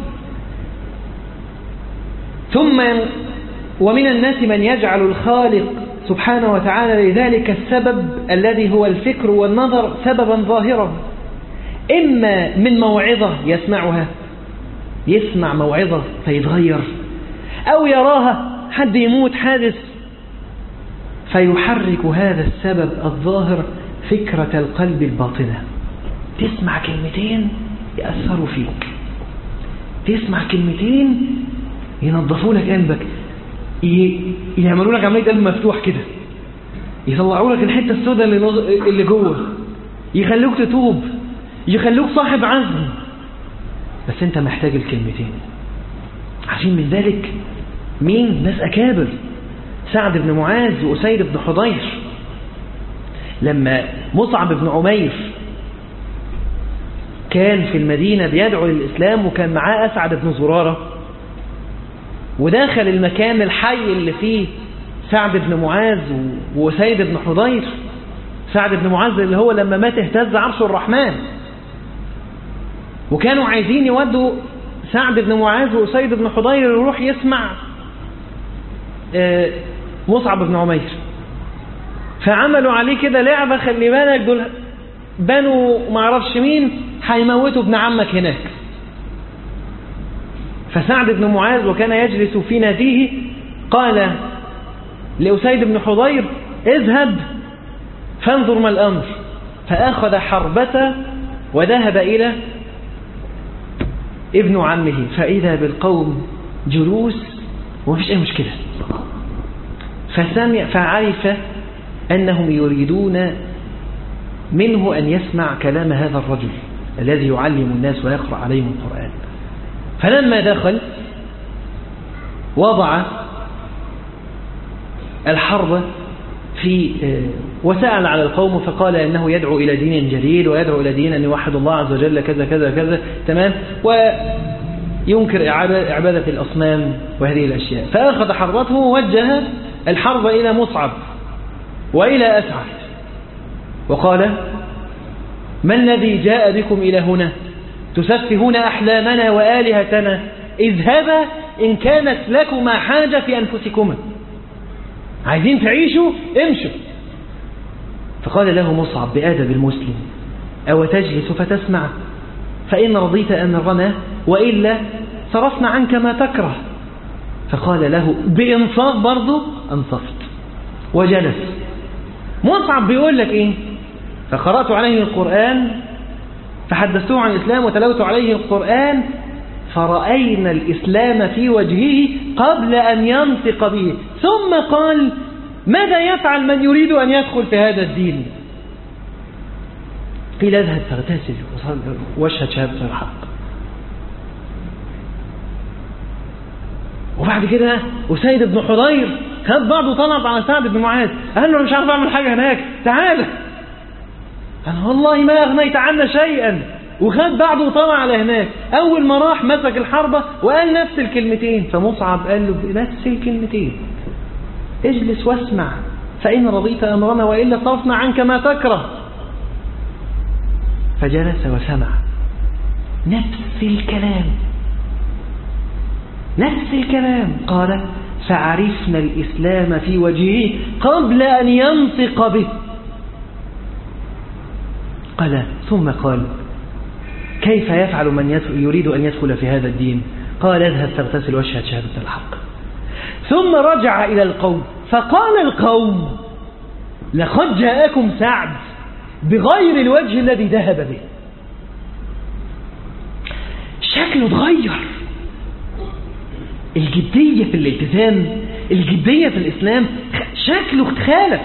ثم ومن الناس من يجعل الخالق سبحانه وتعالى لذلك السبب الذي هو الفكر والنظر سببا ظاهرا إما من موعظة يسمعها يسمع موعظة فيتغير أو يراها حد يموت حادث فيحرك هذا السبب الظاهر فكرة القلب الباطنة تسمع كلمتين يأثروا فيك تسمع كلمتين ينظفوا لك قلبك يعملوا لك عملية قلب مفتوح كده يطلعوا لك الحتة السوداء اللي, اللي جوه يخلوك تتوب يخلوك صاحب عزم بس انت محتاج الكلمتين عشان من ذلك مين ناس أكابر سعد بن معاذ وأسيد بن حضير لما مصعب بن عمير كان في المدينة بيدعو للإسلام وكان معاه أسعد بن زرارة وداخل المكان الحي اللي فيه سعد بن معاذ وسيد بن حضير سعد بن معاذ اللي هو لما مات اهتز عرش الرحمن وكانوا عايزين يودوا سعد بن معاذ وسيد بن حضير يروح يسمع مصعب بن عمير فعملوا عليه كده لعبة خلي بالك دول بنوا معرفش مين هيموتوا ابن عمك هناك فسعد بن معاذ وكان يجلس في ناديه قال لأسيد بن حضير اذهب فانظر ما الأمر فأخذ حربة وذهب إلى ابن عمه فإذا بالقوم جلوس ومفيش أي مشكلة فسمع فعرف أنهم يريدون منه أن يسمع كلام هذا الرجل الذي يعلم الناس ويقرأ عليهم القرآن فلما دخل وضع الحرب في وسأل على القوم فقال إنه يدعو إلى دين جديد ويدعو إلى دين أن يوحد الله عز وجل كذا كذا كذا تمام وينكر عبادة الأصنام وهذه الأشياء فأخذ حربته ووجه الحرب إلى مصعب وإلى أسعد وقال ما الذي جاء بكم إلى هنا تسفهون أحلامنا وآلهتنا اذهبا إن كانت لكما حاجة في أنفسكما عايزين تعيشوا امشوا فقال له مصعب بآدب المسلم أو تجلس فتسمع فإن رضيت أمرنا وإلا صرفنا عنك ما تكره فقال له بإنصاف برضه أنصفت وجلس مصعب بيقول لك إيه فقرأت عليه القرآن فحدثته عن الإسلام وتلوت عليه القرآن فرأينا الإسلام في وجهه قبل أن ينطق به ثم قال ماذا يفعل من يريد أن يدخل في هذا الدين قيل اذهب فاغتسل واشهد شهادة الحق وبعد كده أسيد بن حضير خد بعضه طلب على سعد بن معاذ قال له أنا مش عارف أعمل حاجة هناك تعال قال والله ما أغنيت عنا شيئا وخد بعضه وطلع على هناك أول ما راح مسك الحربة وقال نفس الكلمتين فمصعب قال له نفس الكلمتين اجلس واسمع فإن رضيت أمرنا وإلا صرفنا عنك ما تكره فجلس وسمع نفس الكلام نفس الكلام قال فعرفنا الإسلام في وجهه قبل أن ينطق به قال ثم قال كيف يفعل من يريد أن يدخل في هذا الدين قال اذهب تغتسل واشهد شهادة الحق ثم رجع إلى القوم فقال القوم لقد جاءكم سعد بغير الوجه الذي ذهب به شكله اتغير الجدية في الالتزام الجدية في الإسلام شكله اختلف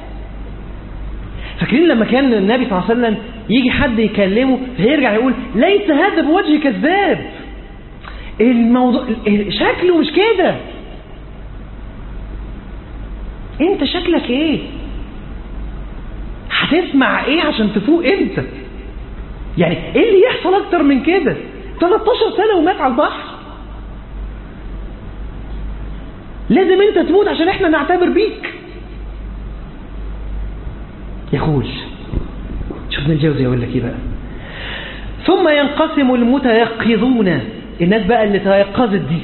فاكرين لما كان النبي صلى الله عليه وسلم يجي حد يكلمه فيرجع يقول ليس هذا بوجه كذاب الموضوع شكله مش كده انت شكلك ايه هتسمع ايه عشان تفوق امتى يعني ايه اللي يحصل اكتر من كده 13 سنة ومات على البحر لازم انت تموت عشان احنا نعتبر بيك يقول شوف ابن الجوزي يقول لك ايه بقى ثم ينقسم المتيقظون الناس بقى اللي تيقظت دي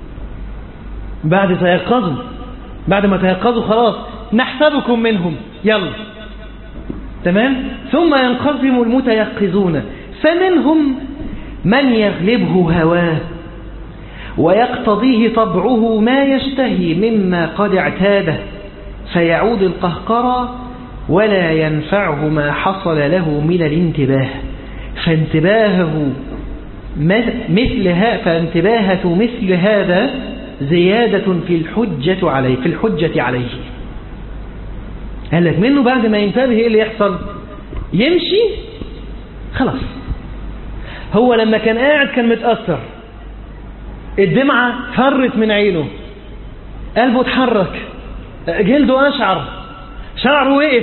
بعد تيقظوا بعد ما تيقظوا خلاص نحسبكم منهم يلا تمام ثم ينقسم المتيقظون فمنهم من يغلبه هواه ويقتضيه طبعه ما يشتهي مما قد اعتاده فيعود القهقرى ولا ينفعه ما حصل له من الانتباه فانتباهه مثل فانتباهة مثل هذا زيادة في الحجة عليه في الحجة عليه قال لك منه بعد ما ينتبه ايه اللي يحصل يمشي خلاص هو لما كان قاعد كان متأثر الدمعة فرت من عينه قلبه اتحرك جلده أشعر شعره وقف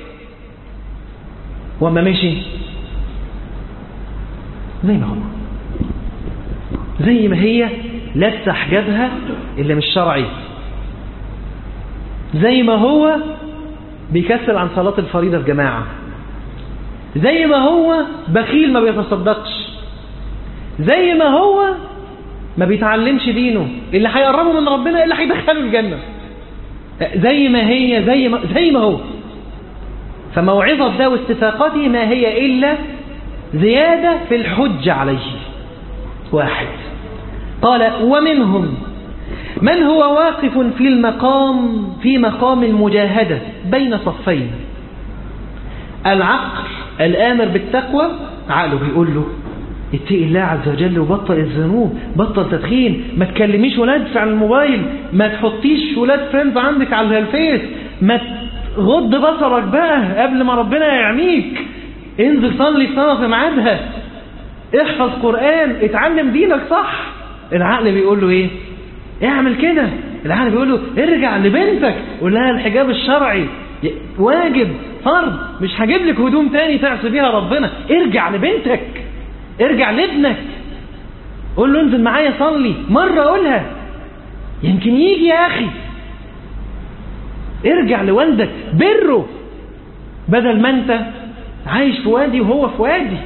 وما مشي زي ما هو زي ما هي لسه حجابها اللي مش شرعي زي ما هو بيكسل عن صلاة الفريضة في جماعة زي ما هو بخيل ما بيتصدقش زي ما هو ما بيتعلمش دينه اللي هيقربه من ربنا اللي هيدخله الجنة زي ما هي زي ما, زي ما هو فموعظة ده واستفاقته ما هي إلا زيادة في الحج عليه واحد قال ومنهم من هو واقف في المقام في مقام المجاهدة بين صفين العقل الآمر بالتقوى عقله بيقول له اتقي الله عز وجل وبطل الذنوب بطل تدخين ما تكلميش ولاد على الموبايل ما تحطيش ولاد فريندز عندك على الفيس ما غض بصرك بقى قبل ما ربنا يعميك انزل صلي صلاة في ميعادها احفظ قرآن اتعلم دينك صح العقل بيقول له ايه اعمل كده العقل بيقول له ارجع لبنتك قول لها الحجاب الشرعي واجب فرض مش هجيب لك هدوم تاني تعصي بيها ربنا ارجع لبنتك ارجع لابنك قول له انزل معايا صلي مرة قولها يمكن يجي يا اخي ارجع لوالدك بره بدل ما انت عايش في وادي وهو في وادي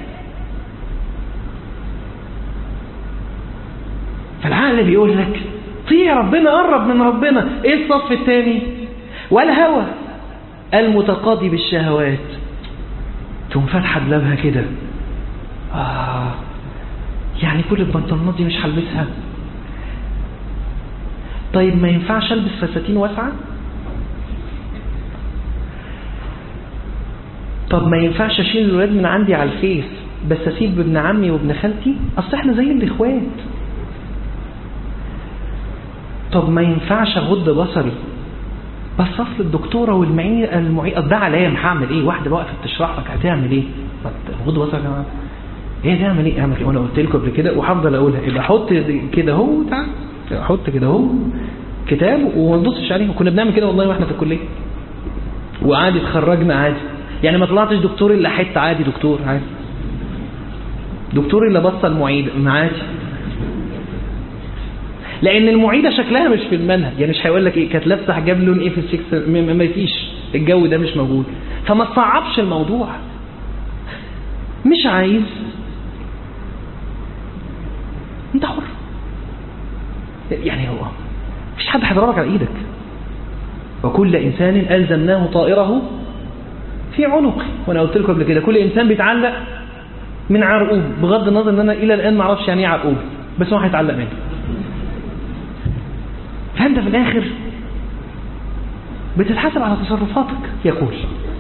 فالعقل بيقول لك طيع ربنا قرب من ربنا ايه الصف الثاني والهوى المتقاضي بالشهوات تقوم فاتحه دلابها كده آه يعني كل البنطلونات دي مش هلبسها طيب ما ينفعش البس فساتين واسعه طب ما ينفعش اشيل الولاد من عندي على الفيس بس اسيب ابن عمي وابن خالتي اصل احنا زي الاخوات طب ما ينفعش اغض بصري بس اصل الدكتوره والمعيد المعيد ده علام هعمل ايه واحده واقفه تشرح لك هتعمل ايه غض بصرك يا ايه تعمل ايه اعمل ايه وانا قلت لكم قبل كده وهفضل اقولها يبقى حط كده اهو تعال حط كده اهو كتاب وما تبصش عليه وكنا بنعمل كده والله واحنا في الكليه وعادي اتخرجنا عادي يعني ما طلعتش دكتور الا حته عادي دكتور عادي دكتور الا بص المعيد عادي لان المعيده شكلها مش في المنهج يعني مش هيقول لك ايه كانت لابسه حجاب لون ايه في السكس ما فيش الجو ده مش موجود فما تصعبش الموضوع مش عايز انت حر يعني هو مفيش حد هيضربك على ايدك وكل انسان الزمناه طائره في عنق وانا قلت لكم قبل كده كل انسان بيتعلق من عرقوب بغض النظر ان انا الى الان ما اعرفش يعني ايه عرقوب بس هو هيتعلق منه فانت في الاخر بتتحاسب على تصرفاتك يقول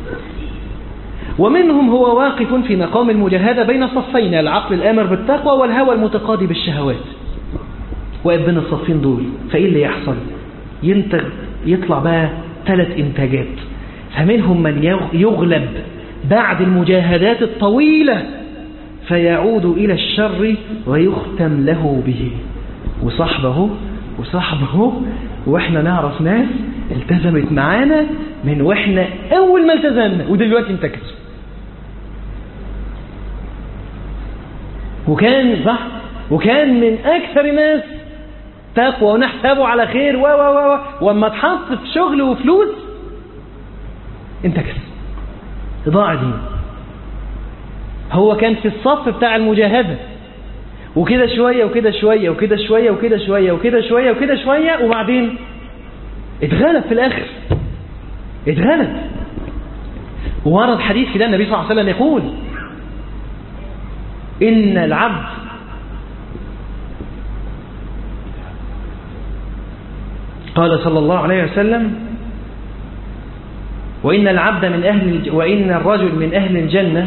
ومنهم هو واقف في مقام المجاهدة بين صفين العقل الآمر بالتقوى والهوى المتقاضي بالشهوات واقف بين الصفين دول فايه اللي يحصل ينتج يطلع بقى ثلاث انتاجات فمنهم من يغلب بعد المجاهدات الطويلة فيعود إلى الشر ويختم له به وصاحبه وصاحبه واحنا نعرف ناس التزمت معانا من واحنا اول ما التزمنا ودلوقتي انتكسوا وكان صح وكان من اكثر الناس تقوى ونحسبه على خير و و و واما اتحط في شغل وفلوس انتكس ضاع دين هو كان في الصف بتاع المجاهدة وكده شوية وكده شوية وكده شوية وكده شوية وكده شوية وكده شوية وبعدين اتغلب في الآخر اتغلب وورد حديث كده النبي صلى الله عليه وسلم يقول إن العبد قال صلى الله عليه وسلم وإن العبد من أهل وإن الرجل من أهل الجنة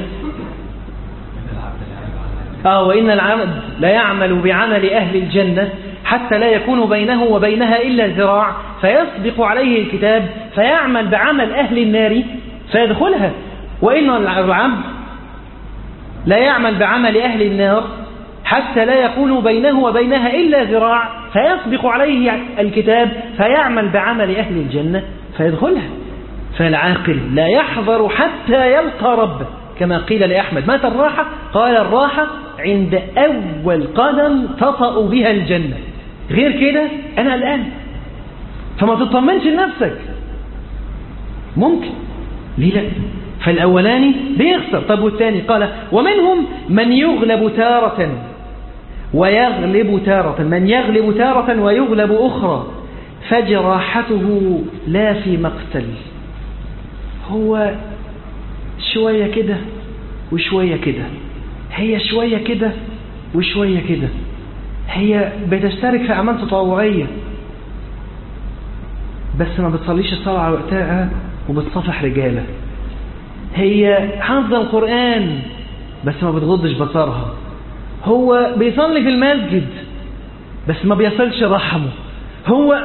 آه وإن العبد لا يعمل بعمل أهل الجنة حتى لا يكون بينه وبينها إلا ذراع فيسبق عليه الكتاب فيعمل بعمل أهل النار فيدخلها وإن العبد لا يعمل بعمل أهل النار حتى لا يكون بينه وبينها إلا ذراع فيسبق عليه الكتاب فيعمل بعمل أهل الجنة فيدخلها فالعاقل لا يحذر حتى يلقى ربه كما قيل لأحمد مات الراحة قال الراحة عند أول قدم تطأ بها الجنة غير كده أنا الآن فما تطمنش لنفسك ممكن ليه لا فالأولاني بيخسر طب والثاني قال ومنهم من يغلب تارة ويغلب تارة من يغلب تارة ويغلب أخرى فجراحته لا في مقتل هو شوية كده وشوية كده هي شوية كده وشوية كده هي بتشترك في أعمال تطوعية بس ما بتصليش الصلاة على وقتها وبتصافح رجالة هي حافظة القرآن بس ما بتغضش بصرها هو بيصلي في المسجد بس ما بيصلش رحمه هو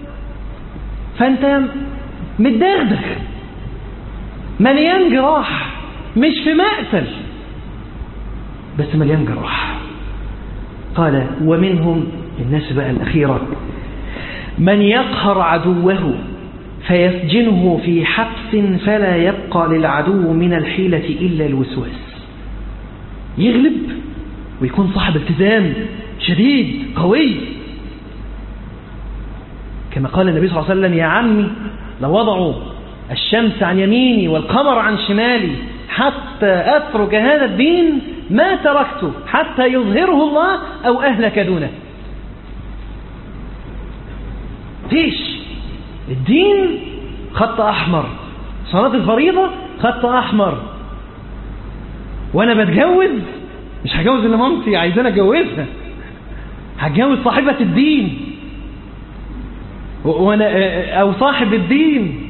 فانت متدغدغ مليان جراح مش في مقتل بس مليان جراح قال ومنهم الناس بقى الأخيرة من يقهر عدوه فيسجنه في حبس فلا يبقى للعدو من الحيلة إلا الوسواس يغلب ويكون صاحب التزام شديد قوي كما قال النبي صلى الله عليه وسلم يا عمي لو وضعوا الشمس عن يميني والقمر عن شمالي حتى أترك هذا الدين ما تركته حتى يظهره الله أو أهلك دونه فيش الدين خط أحمر صلاة الفريضة خط أحمر وأنا بتجوز مش هجوز اللي مامتي عايزاني أتجوزها هتجوز صاحبة الدين وأنا أو صاحب الدين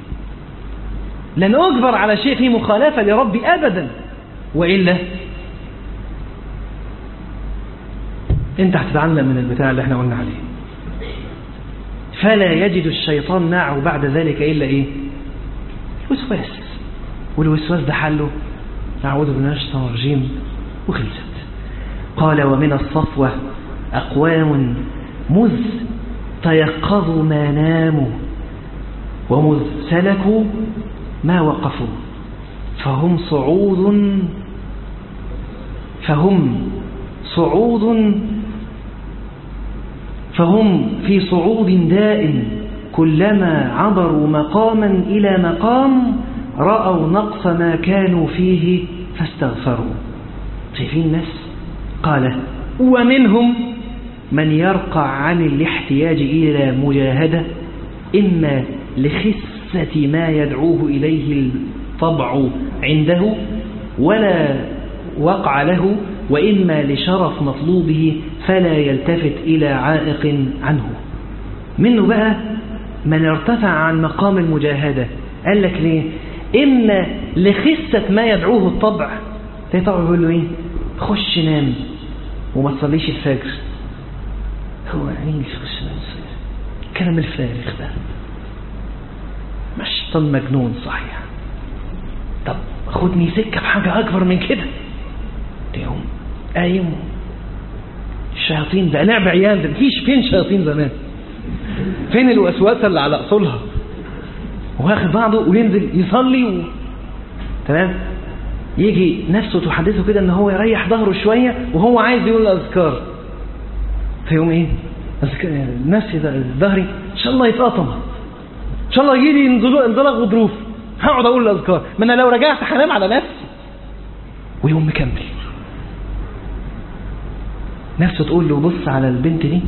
لن أجبر على شيء فيه مخالفة لربي أبدا وإلا أنت هتتعلم من البتاع اللي احنا قلنا عليه فلا يجد الشيطان معه بعد ذلك إلا إيه الوسواس والوسواس ده حله نعوذ بالله من الشيطان الرجيم وخلصت قال ومن الصفوة أقوام مذ تيقظوا ما ناموا ومذ سلكوا ما وقفوا فهم صعود فهم صعود فهم في صعود دائم كلما عبروا مقاما إلى مقام رأوا نقص ما كانوا فيه فاستغفروا شايفين الناس قال ومنهم من يرقع عن الاحتياج إلى مجاهدة إما لخسة ما يدعوه إليه الطبع عنده ولا وقع له وإما لشرف مطلوبه فلا يلتفت إلى عائق عنه منه بقى من ارتفع عن مقام المجاهدة قال لك ليه إما لخسة ما يدعوه الطبع طبعا يقول له إيه خش نام وما تصليش الفجر هو يعني الكلام الفارغ ده مشطن مجنون صحيح طب خدني سكة بحاجة أكبر من كده تقوم قايم الشياطين ده لعب عيال ده مفيش فين شياطين زمان فين الوسوسة اللي على أصولها واخد بعضه وينزل يصلي و... تمام يجي نفسه تحدثه كده ان هو يريح ظهره شوية وهو عايز يقول الأذكار فيقوم ايه أذكار نفسي ده ظهري ان شاء الله يتقطم ان شاء الله يجي لي انزلاق غضروف هقعد اقول الاذكار ما انا لو رجعت هنام على نفسي ويقوم مكمل نفسه تقول له بص على البنت دي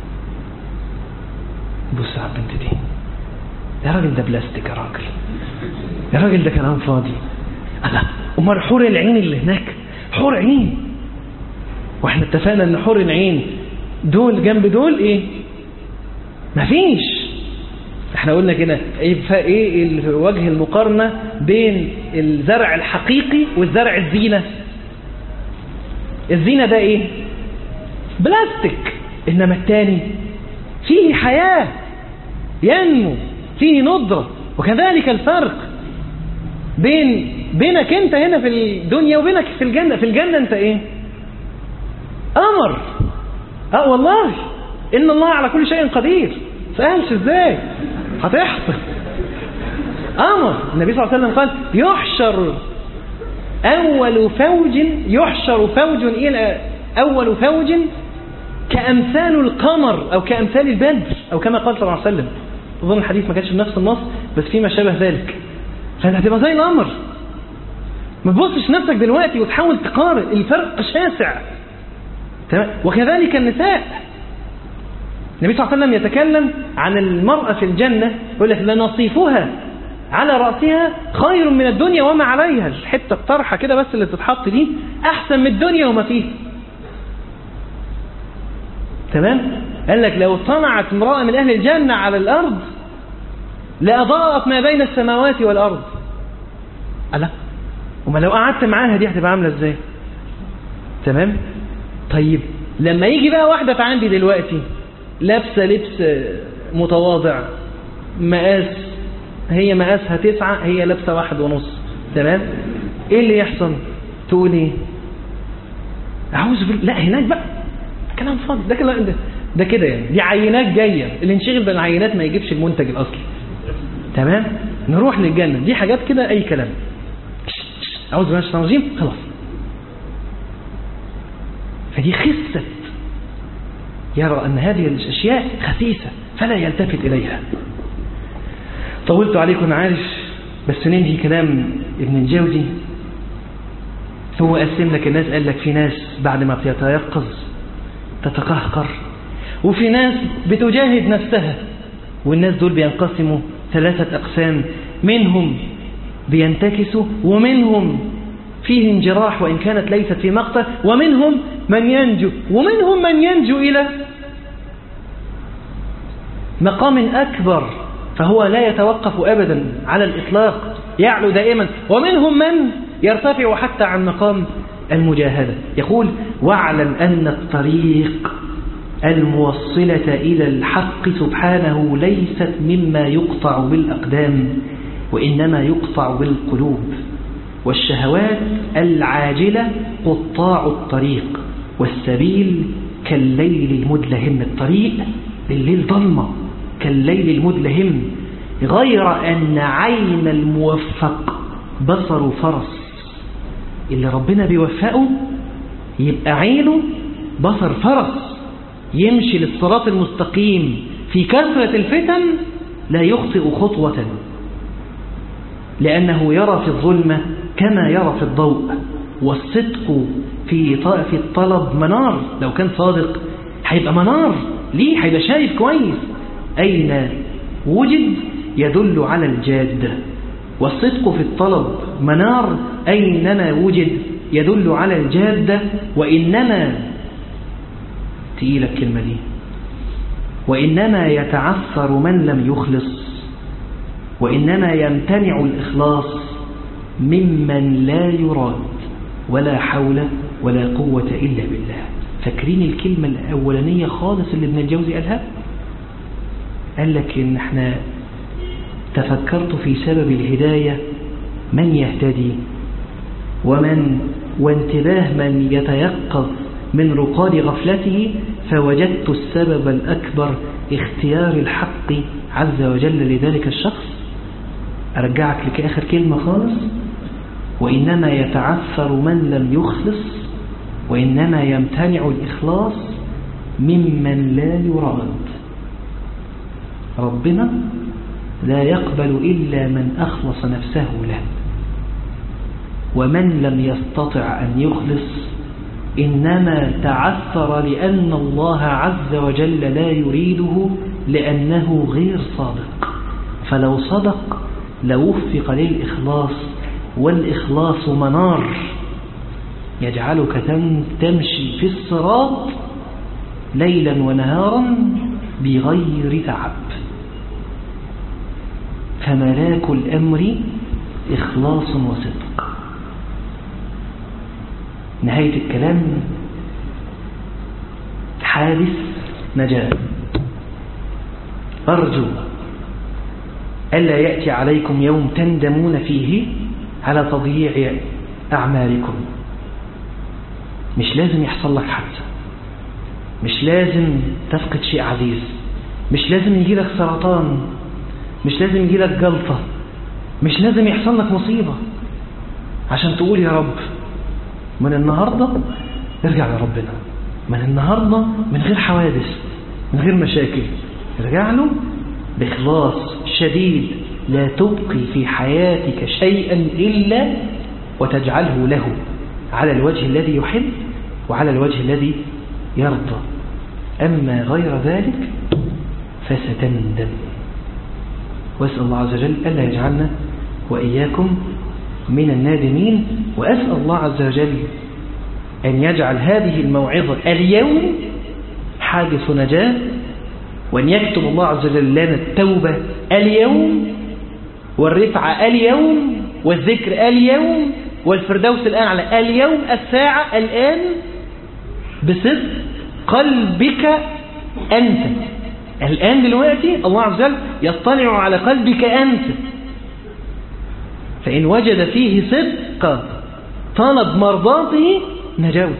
بص على البنت دي يا راجل ده بلاستيك يا راجل يا راجل ده كلام فاضي أنا أمال حور العين اللي هناك حور عين واحنا اتفقنا ان حور العين دول جنب دول ايه مفيش احنا قلنا كده ايه ايه وجه المقارنة بين الزرع الحقيقي والزرع الزينة الزينة ده ايه بلاستيك انما التاني فيه حياة ينمو فيه نضرة وكذلك الفرق بين بينك انت هنا في الدنيا وبينك في الجنة في الجنة انت ايه امر اه والله ان الله على كل شيء قدير سألش ازاي هتحصل امر النبي صلى الله عليه وسلم قال يحشر اول فوج يحشر فوج الى اول فوج كامثال القمر او كامثال البدر او كما قال صلى الله عليه وسلم اظن الحديث ما كانش بنفس النص بس فيما شابه ذلك فانت هتبقى زي الامر ما تبصش نفسك دلوقتي وتحاول تقارن الفرق شاسع تمام وكذلك النساء النبي صلى الله عليه وسلم يتكلم عن المرأة في الجنة يقول لك لنصيفها على رأسها خير من الدنيا وما عليها الحتة الطرحة كده بس اللي تتحط دي أحسن من الدنيا وما فيها تمام قال لك لو طلعت امرأة من أهل الجنة على الأرض لأضاءت ما بين السماوات والأرض ألا وما لو قعدت معاها دي هتبقى عاملة ازاي تمام طيب لما يجي بقى واحدة في عندي دلوقتي لابسة لبس متواضع مقاس هي مقاسها تسعة هي لابسة واحد ونص تمام ايه اللي يحصل تقول ايه اعوذ بالله لا هناك بقى كلام فاضي ده كلام ده, ده كده يعني دي عينات جاية اللي نشغل بالعينات ما يجيبش المنتج الاصلي تمام نروح للجنة دي حاجات كده اي كلام اعوذ بالله من الشيطان الرجيم خلاص فدي خست يرى أن هذه الأشياء خسيسة فلا يلتفت إليها طولت عليكم عارف بس ننهي كلام ابن الجوزي هو قسم لك الناس قال لك في ناس بعد ما بتتيقظ تتقهقر وفي ناس بتجاهد نفسها والناس دول بينقسموا ثلاثة أقسام منهم بينتكسوا ومنهم فيه انجراح وإن كانت ليست في مقتل ومنهم من ينجو ومنهم من ينجو إلى مقام أكبر فهو لا يتوقف أبدا على الإطلاق يعلو دائما ومنهم من يرتفع حتى عن مقام المجاهدة يقول واعلم أن الطريق الموصلة إلى الحق سبحانه ليست مما يقطع بالأقدام وإنما يقطع بالقلوب والشهوات العاجلة قطاع الطريق والسبيل كالليل المدلهم الطريق بالليل ضلمة كالليل المدلهم غير أن عين الموفق بصر فرس اللي ربنا بيوفقه يبقى عينه بصر فرس يمشي للصراط المستقيم في كثرة الفتن لا يخطئ خطوة لأنه يرى في الظلمة كما يرى في الضوء والصدق في في الطلب منار لو كان صادق هيبقى منار ليه هيبقى شايف كويس أين وجد يدل على الجادة والصدق في الطلب منار أينما وجد يدل على الجادة وإنما تقيلة الكلمة دي وإنما يتعثر من لم يخلص وإنما يمتنع الإخلاص ممن لا يراد ولا حول ولا قوة إلا بالله فاكرين الكلمة الأولانية خالص اللي ابن الجوزي قالها قال لك إن احنا تفكرت في سبب الهداية من يهتدي ومن وانتباه من يتيقظ من رقاد غفلته فوجدت السبب الأكبر اختيار الحق عز وجل لذلك الشخص أرجعك لك آخر كلمة خالص وإنما يتعثر من لم يخلص وإنما يمتنع الإخلاص ممن لا يراد ربنا لا يقبل إلا من أخلص نفسه له ومن لم يستطع أن يخلص إنما تعثر لأن الله عز وجل لا يريده لأنه غير صادق فلو صدق لوفق للإخلاص والإخلاص منار يجعلك تمشي في الصراط ليلا ونهارا بغير تعب فملاك الأمر إخلاص وصدق نهاية الكلام حادث نجاة أرجو ألا يأتي عليكم يوم تندمون فيه على تضييع أعمالكم مش لازم يحصل لك حادثة مش لازم تفقد شيء عزيز مش لازم يجي لك سرطان مش لازم يجي لك جلطة مش لازم يحصل لك مصيبة عشان تقول يا رب من النهاردة ارجع لربنا من النهاردة من غير حوادث من غير مشاكل ارجع له بإخلاص شديد لا تبقي في حياتك شيئا إلا وتجعله له على الوجه الذي يحب وعلى الوجه الذي يرضى أما غير ذلك فستندم وأسأل الله عز وجل ألا يجعلنا وإياكم من النادمين وأسأل الله عز وجل أن يجعل هذه الموعظة اليوم حادث نجاة وأن يكتب الله عز وجل لنا التوبة اليوم والرفعة اليوم والذكر اليوم والفردوس الآن على اليوم الساعة الآن بصدق قلبك أنت الآن دلوقتي الله عز وجل يطلع على قلبك أنت فإن وجد فيه صدق طلب مرضاته نجوت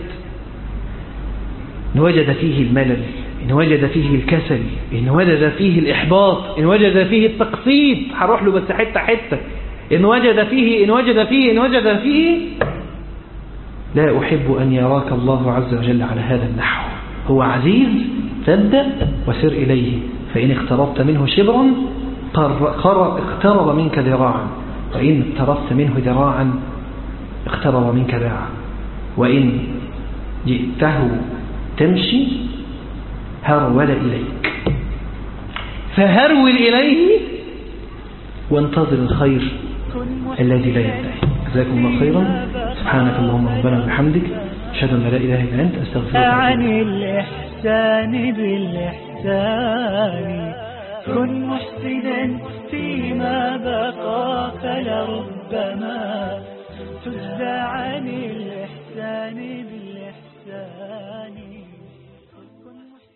إن وجد فيه الملل إن وجد فيه الكسل إن وجد فيه الإحباط إن وجد فيه التقسيط هروح له بس حتة حتة إن وجد فيه إن وجد فيه إن وجد فيه لا أحب أن يراك الله عز وجل على هذا النحو هو عزيز فابدأ وسر إليه فإن اقتربت منه شبرا اقترب منك ذراعا وإن اقتربت منه ذراعا اقترب منك باعا وإن جئته تمشي هرول إليك فهرول إليه وانتظر الخير الذي لا ينتهي جزاكم الله خيرا سبحانك اللهم ربنا وبحمدك أشهد أن لا إله إلا أنت أستغفرك عن الإحسان بالإحسان كن محسنا فيما بقى فلربما تجزى عن الإحسان بالإحسان